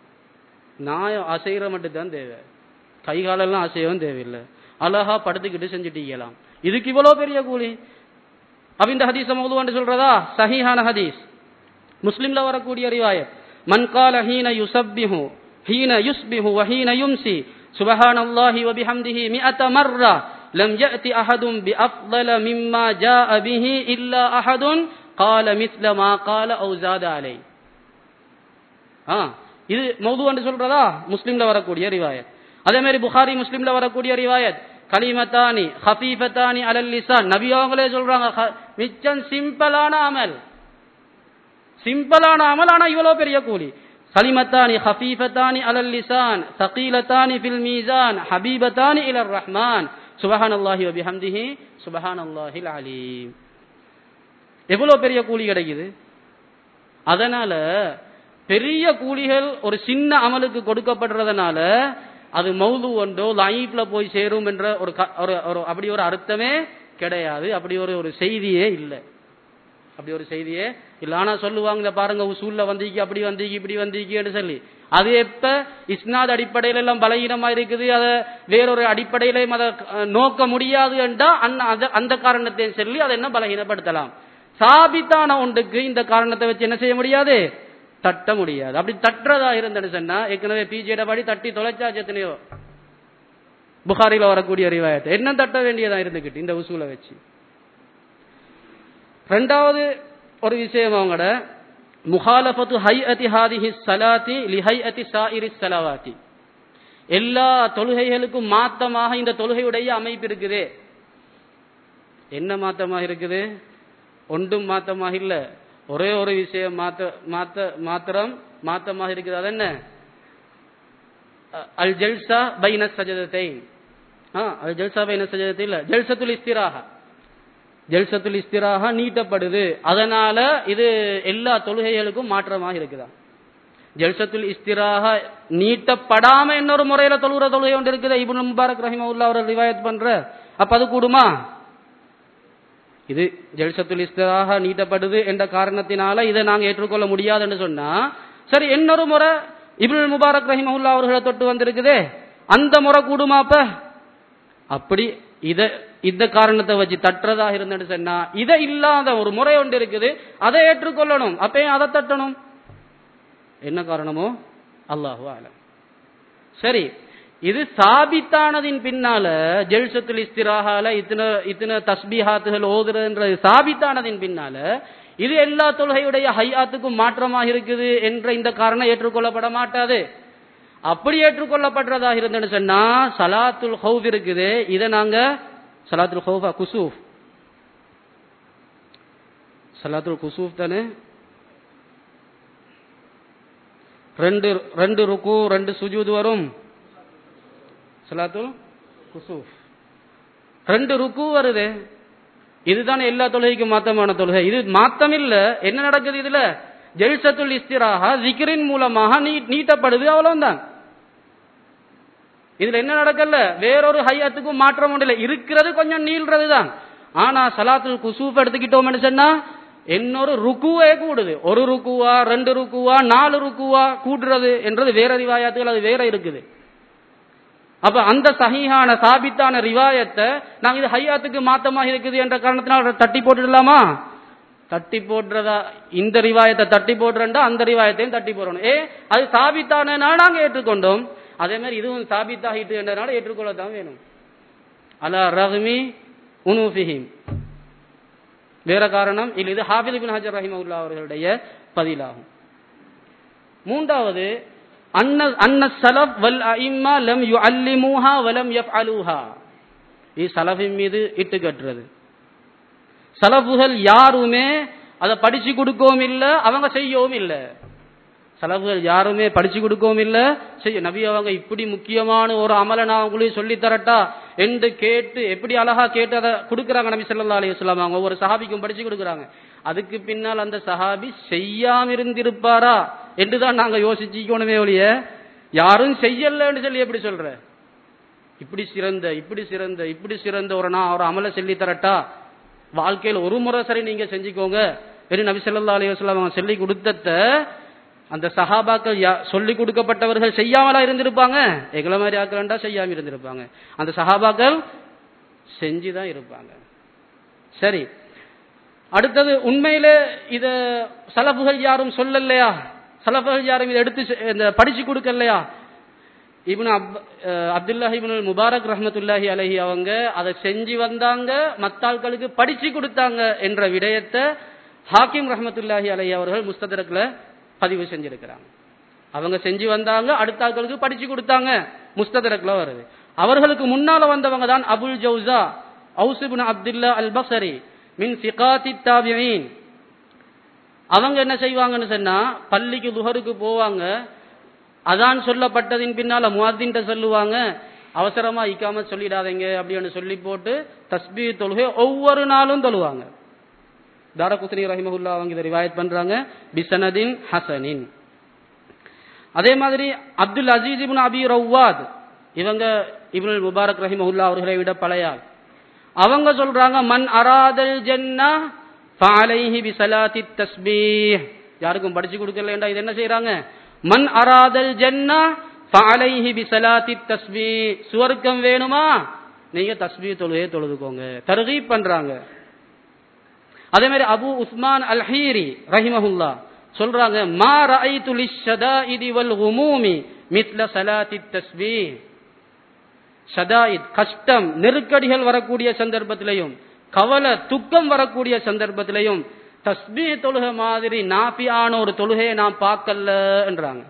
A: நான் அசைகிற மட்டும் தான் தேவை கை காலெல்லாம் அசையவும் தேவையில்லை அழகா படுத்துக்கிட்டு செஞ்சுட்டீங்களாம் இதுக்கு இவ்வளவு பெரிய கூலி அப்ப இந்த ஹதீஸ் மௌதுவான்னு சொல்றதா சஹீஹான ஹதீஸ் முஸ்லிம்ல வரக்கூடிய ரிவாயத் மன் கால ஹீன யுசப்பிஹு ஹீன யுஸ்பிஹு வஹீன யும்சி சுபஹானல்லாஹி வபிஹம்திஹி மிஅத மர்ரா لم يأت أحد بأفضل مما جاء به إلا أحد قال مثل ما قال أو زاد عليه ஆ இது மௌது என்று சொல்றதா முஸ்லிம்ல வரக்கூடிய ரிவாயத் அதே மாதிரி புகாரி முஸ்லிம்ல வரக்கூடிய ரிவாயத் கலிமத்தானி ஹபீஃபத்தானி அலல் லிசான் நபி அவங்களே சொல்றாங்க மிச்சம் சிம்பிளான அமல் சிம்பிளான அமல் ஆனா இவ்வளவு பெரிய கூலி கலிமத்தானி ஹபீஃபத்தானி அலல் லிசான் சகீலத்தானி ஃபில் மீசான் ஹபீபத்தானி இலர் ரஹ்மான் சுபஹான் அல்லாஹி வபிஹம்திஹி சுபஹான் அல்லாஹில் அலீம் எவ்வளவு பெரிய கூலி கிடைக்குது அதனால பெரிய கூலிகள் ஒரு சின்ன அமலுக்கு கொடுக்கப்படுறதுனால அது மௌது ஒன்றோ லைஃப்ல போய் சேரும் என்ற ஒரு ஒரு அப்படி ஒரு அர்த்தமே கிடையாது அப்படி ஒரு ஒரு செய்தியே இல்லை அப்படி ஒரு செய்தியே இல்ல ஆனா சொல்லுவாங்க பாருங்க உசூல்ல வந்தீங்க அப்படி வந்தீங்க இப்படி வந்தீங்கன்னு சொல்லி அது எப்ப இஸ்னாத் அடிப்படையில எல்லாம் பலகீனமா இருக்குது அதை வேறொரு அடிப்படையில அதை நோக்க முடியாது என்றா அந்த காரணத்தை சொல்லி அதை என்ன பலகீனப்படுத்தலாம் சாபித்தான ஒன்றுக்கு இந்த காரணத்தை வச்சு என்ன செய்ய முடியாது தட்ட முடியாது அப்படி தட்டுறதா இருந்தேன்னு சொன்னா ஏற்கனவே பிஜேட படி தட்டி தொலைச்சாச்சு எத்தனையோ புகாரில வரக்கூடிய ரிவாயத்தை என்ன தட்ட வேண்டியதா இருந்துகிட்டு இந்த உசூலை வச்சு ரெண்டாவது ஒரு விஷயம் அவங்களோட முகாலபத்து ஹை அதி ஹாதிஹி சலாத்தி லிஹை அதி சாயிரி சலவாத்தி எல்லா தொழுகைகளுக்கும் மாத்தமாக இந்த தொழுகையுடைய அமைப்பு இருக்குது என்ன மாத்தமாக இருக்குது ஒன்றும் மாத்தமாக இல்ல ஒரே ஒரு விஷயம் மாத்த மாத்த மாத்திரம் மாத்தமாக இருக்குது அது என்ன அல் ஜல்சா பைன சஜதத்தை அல் ஜல்சா பைன சஜதத்தை இல்ல ஜல்சத்துல் இஸ்திராக ஜல்சத்துல் இஸ்திராக நீட்டப்படுது அதனால இது எல்லா தொழுகைகளுக்கும் மாற்றமாக இருக்குதா ஜல்சத்துல் இஸ்திராக நீட்டப்படாம இன்னொரு முறையில தொழுகிற தொழுகை ஒன்று இருக்குது இப்னு முபாரக் ரஹிமவுல்லா அவர் ரிவாயத் பண்ற அப்ப அது கூடுமா இது ஜல்சத்துல் இஸ்திராக நீட்டப்படுது என்ற காரணத்தினால இதை நாங்க ஏற்றுக்கொள்ள முடியாதுன்னு சொன்னா சரி இன்னொரு முறை இப்னு முபாரக் ரஹிமவுல்லா அவர்களை தொட்டு வந்திருக்குதே அந்த முறை கூடுமா அப்ப அப்படி இத இந்த காரணத்தை வச்சு தட்டுறதாக இருந்துன்னு சொன்னா இதை இல்லாத ஒரு முறை ஒன்று இருக்குது அதை ஏற்றுக்கொள்ளணும் அப்பயும் அதை தட்டணும் என்ன காரணமோ அல்லாஹு ஆலம் சரி இது சாபித்தானதின் பின்னால ஜெல்சத்துல் இஸ்திராகால இத்தனை இத்தனை தஸ்பீஹாத்துகள் ஓதுறதுன்றது சாபித்தானதின் பின்னால இது எல்லா தொழுகையுடைய ஹையாத்துக்கும் மாற்றமாக இருக்குது என்ற இந்த காரணம் ஏற்றுக்கொள்ளப்பட மாட்டாது அப்படி ஏற்றுக்கொள்ளப்படுறதாக இருந்தேன்னு சொன்னா சலாத்துல் ஹவுஃப் இருக்குது இதை நாங்க சலாத்துல் ஹவுஃபா குசூஃப் சலாத்துல் குசூஃப் தானே ரெண்டு ரெண்டு ருக்கு ரெண்டு சுஜூது வரும் சலாத்துல் குசூஃப் ரெண்டு ருக்கு வருது இதுதான் எல்லா தொழுகைக்கும் மாத்தமான தொழுகை இது மாத்தம் இல்ல என்ன நடக்குது இதுல ஜெல்சத்துல் இஸ்திராஹா ஜிக்ரின் மூலமாக நீ நீட்டப்படுது அவ்வளவுதான் இதுல என்ன நடக்கல வேறொரு ஹையத்துக்கும் மாற்றம் ஒன்றில்லை இருக்கிறது கொஞ்சம் நீள்றது தான் ஆனா சலாத்துல் குசூஃப் எடுத்துக்கிட்டோம்னு சொன்னா இன்னொரு ருக்குவே கூடுது ஒரு ருக்குவா ரெண்டு ருக்குவா நாலு ருக்குவா கூடுறது என்றது வேற ரிவாயத்துகள் அது வேற இருக்குது அப்ப அந்த சஹீஹான சாபித்தான ரிவாயத்தை நாங்க இது ஹையாத்துக்கு மாத்தமாக இருக்குது என்ற காரணத்தினால் தட்டி போட்டுடலாமா தட்டி போடுறதா இந்த ரிவாயத்தை தட்டி போடுறா அந்த ரிவாயத்தையும் தட்டி போடணும் ஏ அது சாபித்தான நாங்க ஏற்றுக்கொண்டோம் அதே மாதிரி இதுவும் சாபித்தாகிட்டு என்றனால ஏற்றுக்கொள்ளத்தான் வேணும் அலா ரஹ்மி உனூஃபிஹிம் வேற காரணம் இல்லை இது ஹாஃபித் பின் ஹஜர் ரஹிமவுல்லா அவர்களுடைய பதிலாகும் மூன்றாவது அன்ன அன்ன சலஃப் வல் அஇம்மா லம் யுஅல்லிமுஹா வலம் யஃஅலுஹா இது சலஃபின் மீது இட்டு கட்டுறது சலஃபுகள் யாருமே அதை படிச்சு கொடுக்கவும் இல்லை அவங்க செய்யவும் இல்லை சலஃபுகள் யாருமே படிச்சு கொடுக்கவும் இல்லை செய்ய நபி அவங்க இப்படி முக்கியமான ஒரு அமலை நான் உங்களுக்கு சொல்லி தரட்டா என்று கேட்டு எப்படி அழகா கேட்டு அதை கொடுக்குறாங்க நபி ஸல்லல்லாஹு அலைஹி வஸல்லம் அவங்க ஒவ்வொரு சஹாபிக்கும் படிச்சு கொடுக்குறாங்க அதுக்கு பின்னால் அந்த சஹாபி செய்யாம இருந்திருப்பாரா என்றுதான் நாங்க யோசிச்சுக்கணுமே ஒழிய யாரும் செய்யலன்னு சொல்லி எப்படி சொல்ற இப்படி சிறந்த இப்படி சிறந்த இப்படி சிறந்த ஒரு நான் ஒரு அமலை சொல்லி தரட்டா வாழ்க்கையில் ஒரு முறை சரி நீங்க செஞ்சுக்கோங்க என்று நபி ஸல்லல்லாஹு அலைஹி வஸல்லம் அவங்க சொல்லி கொடுத்தத அந்த சஹாபாக்கள் சொல்லி கொடுக்கப்பட்டவர்கள் செய்யாமலா இருந்திருப்பாங்க எங்களை மாதிரி ஆக்கலண்டா செய்யாம இருந்திருப்பாங்க அந்த சஹாபாக்கள் செஞ்சுதான் இருப்பாங்க சரி அடுத்தது உண்மையில இத சலப்புகள் யாரும் சொல்லலையா சலப்புகள் யாரும் இதை எடுத்து இந்த படிச்சு கொடுக்கலையா இப்னு அப் அப்துல்லாஹி இப்னு முபாரக் ரஹமத்துல்லாஹி அலஹி அவங்க அதை செஞ்சு வந்தாங்க மத்தாள்களுக்கு படிச்சு கொடுத்தாங்க என்ற விடயத்தை ஹாக்கிம் ரஹமத்துல்லாஹி அலஹி அவர்கள் முஸ்ததரக்ல பதிவு செஞ்சிருக்கிறாங்க அவங்க செஞ்சு வந்தாங்க அடுத்த ஆட்களுக்கு படிச்சு கொடுத்தாங்க முஸ்ததரக்ல வருது அவர்களுக்கு முன்னால வந்தவங்க தான் அபுல் ஜவுசா அவுசுபின் அப்துல்லா அல் பசரி மின் சிகாத்தி தாபியின் அவங்க என்ன செய்வாங்கன்னு சொன்னா பள்ளிக்கு துஹருக்கு போவாங்க அதான் சொல்லப்பட்டதின் பின்னால முவாத்தின்ட்ட சொல்லுவாங்க அவசரமா இக்காம சொல்லிடாதீங்க அப்படின்னு சொல்லி போட்டு தஸ்பீ தொழுகை ஒவ்வொரு நாளும் தொழுவாங்க தாரகுத்னி ரஹிமஹுல்லா அவங்க இதை ரிவாயத் பண்றாங்க பிசனதின் ஹசனின் அதே மாதிரி அப்துல் அசீஸ் இப்னு அபி ரவ்வாத் இவங்க இப்னுல் முபாரக் ரஹிமஹுல்லா அவர்களை விட பழையாள் அவங்க சொல்றாங்க மன் அராதல் ஜன்னா ஃபஅலைஹி பிஸலாத்தி தஸ்பீஹ் யாருக்கும் படிச்சு கொடுக்கலண்டா இது என்ன செய்றாங்க மன் அராதல் ஜன்னா ஃபஅலைஹி பிஸலாத்தி தஸ்பீஹ் சுவர்க்கம் வேணுமா நீங்க தஸ்பீஹ் தொழுகை தொழுதுக்கோங்க தர்கீப் பண்றாங்க அதே மாதிரி அபு உஸ்மான் அல் ஹீரி ரஹிமஹுல்லா சொல்றாங்க மா ரஐது லிஷதாயிதி வல் ஹுமூமி மித்ல ஸலாத்தி தஸ்பீஹ் ஷதாயித் கஷ்டம் நெருக்கடிகள் வரக்கூடிய சந்தர்ப்பத்திலையும் கவலை துக்கம் வரக்கூடிய சந்தர்ப்பத்திலையும் தஸ்பீ தொழுகை மாதிரி நாபியான ஒரு தொழுகையை நான் பார்க்கல என்றாங்க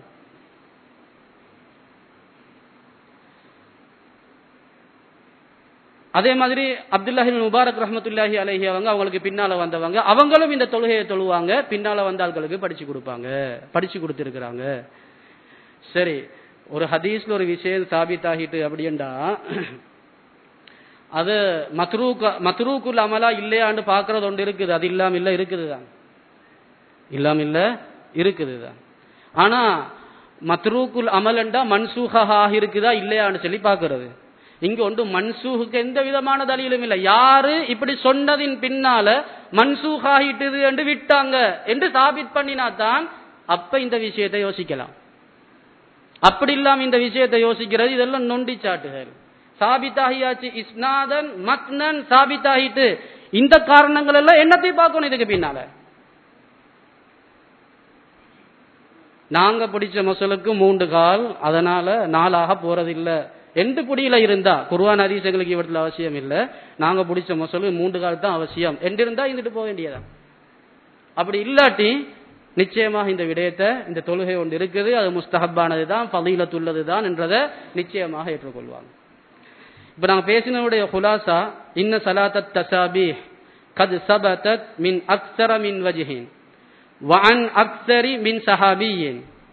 A: அதே மாதிரி அப்துல்லாஹின் முபாரக் ரஹமத்துல்லாஹி அலஹி அவங்க அவங்களுக்கு பின்னால வந்தவங்க அவங்களும் இந்த தொழுகையை தொழுவாங்க பின்னால வந்த ஆட்களுக்கு படிச்சு கொடுப்பாங்க படிச்சு கொடுத்துருக்குறாங்க சரி ஒரு ஹதீஸ்ல ஒரு விஷயம் சாபித்தாகிட்டு அப்படின்டா அது மத்ரூக் மத்ரூக்குல் அமலா இல்லையான்னு பார்க்கறது ஒன்று இருக்குது அது இல்லாம இல்ல இருக்குது தான் இல்லாம இல்ல இருக்குது தான் ஆனா மத்ரூக்குல் அமலண்டா மன்சூஹா இருக்குதா இல்லையான்னு சொல்லி பாக்குறது இங்க ஒன்று மன்சூஹுக்கு எந்த விதமான தலியிலும் இல்லை யாரு இப்படி சொன்னதின் பின்னால மன்சூஹ் ஆகிட்டது என்று விட்டாங்க என்று சாபித் பண்ணினா தான் அப்ப இந்த விஷயத்தை யோசிக்கலாம் அப்படி இல்லாம இந்த விஷயத்தை யோசிக்கிறது இதெல்லாம் நொண்டி சாட்டுகள் சாபித்தாகியாச்சு இஸ்னாதன் மத்னன் சாபித்தாகிட்டு இந்த காரணங்கள் எல்லாம் என்னத்தை பார்க்கணும் இதுக்கு பின்னால நாங்க பிடிச்ச மசலுக்கு மூன்று கால் அதனால நாளாக போறதில்லை எந்த புடியில இருந்தா குருவான் அதிசயங்களுக்கு இவற்றில் அவசியம் இல்லை நாங்க பிடிச்ச மசலு மூன்று கால் தான் அவசியம் என்று இருந்தா இருந்துட்டு போக வேண்டியதான் அப்படி இல்லாட்டி நிச்சயமாக இந்த விடயத்தை இந்த தொழுகை ஒன்று இருக்குது அது முஸ்தஹப்பானது தான் ஃபதீலத்துள்ளது தான் என்றதை நிச்சயமாக ஏற்றுக்கொள்வாங்க இப்ப நாங்க பேசினவுடைய குலாசா இன்ன சலாத்தத் தசாபி கத் சபதத் மின் அக்ஸர மின் வஜிஹின் وعن أكثر من صحابي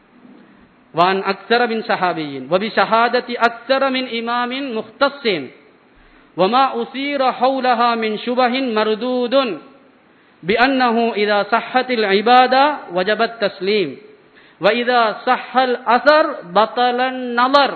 A: وعن أكثر من صحابي وبشهادة أكثر من إمام مختص وما أثير حولها من شبه مردود بأنه إذا صحت العبادة وجب التسليم وإذا صح الأثر بطل النظر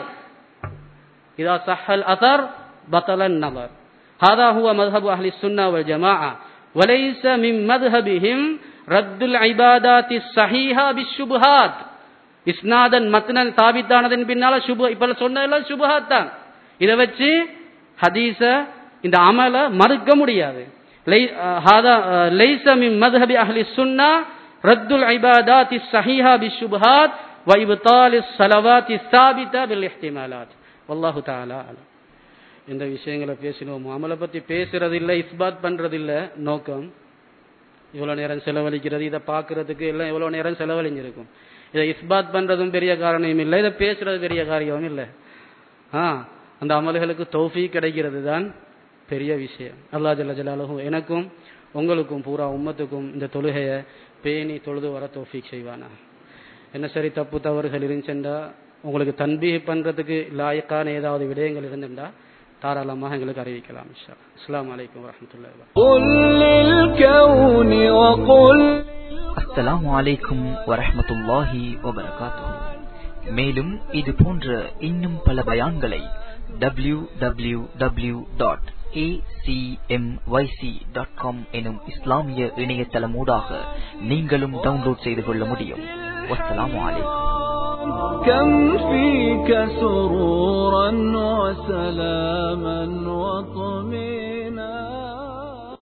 A: إذا صح الأثر بطل النظر هذا هو مذهب أهل السنة والجماعة وليس من مذهبهم رد العبادات الصحيحة بالشبهات இஸ்னாதன் மத்னன் சாபித்தானதன் பின்னால சுப இப்ப சொன்னதெல்லாம் சுபஹாத் தான் இதை வச்சு ஹதீஸ இந்த அமல மறுக்க முடியாது லைச மின் மذهب اهل السنه رد العبادات الصحيحه بالشبهات وابطال الصلوات الثابته بالاحتمالات والله تعالى اعلم இந்த விஷயங்களை பேசினோம் அமலை பத்தி பேசுறது இல்ல இஸ்பாத் பண்றது இல்ல நோக்கம் இவ்வளவு நேரம் செலவழிக்கிறது இதை பார்க்கறதுக்கு எல்லாம் எவ்வளவு நேரம் செலவழிஞ்சிருக்கும் இதை இஸ்பாத் பண்றதும் பெரிய காரணம் இல்லை இதை பேசுறது பெரிய காரியமும் இல்லை ஆ அந்த அமல்களுக்கு தௌஃபி கிடைக்கிறது தான் பெரிய விஷயம் அல்லா ஜல்ல ஜலாலுஹு எனக்கும் உங்களுக்கும் பூரா உம்மத்துக்கும் இந்த தொழுகையை பேணி தொழுது வர தௌஃபீக் செய்வானா என்ன சரி தப்பு தவறுகள் இருந்துச்சுண்டா உங்களுக்கு தன்பி பண்றதுக்கு லாயக்கான ஏதாவது விடயங்கள் இருந்துட்டா தாராளமாக எங்களுக்கு அறிவிக்கலாம் அஸ்லாம் வலைக்கம் வரமத்துல்லாஹி
B: قل للكون وقل
C: அஸ்ஸலாமு அலைக்கும் வரஹ்மத்துல்லாஹி வபரகாத்துஹு மேலும் இது போன்ற இன்னும் பல பயான்களை W W W dot dot com எனும் இஸ்லாமிய இணையதளமூடாக நீங்களும் டவுன்லோட் செய்து கொள்ள முடியும் வஸ்ஸலாமு அலைக்கும்
B: كم فيك سرورا وسلاما وطمئنا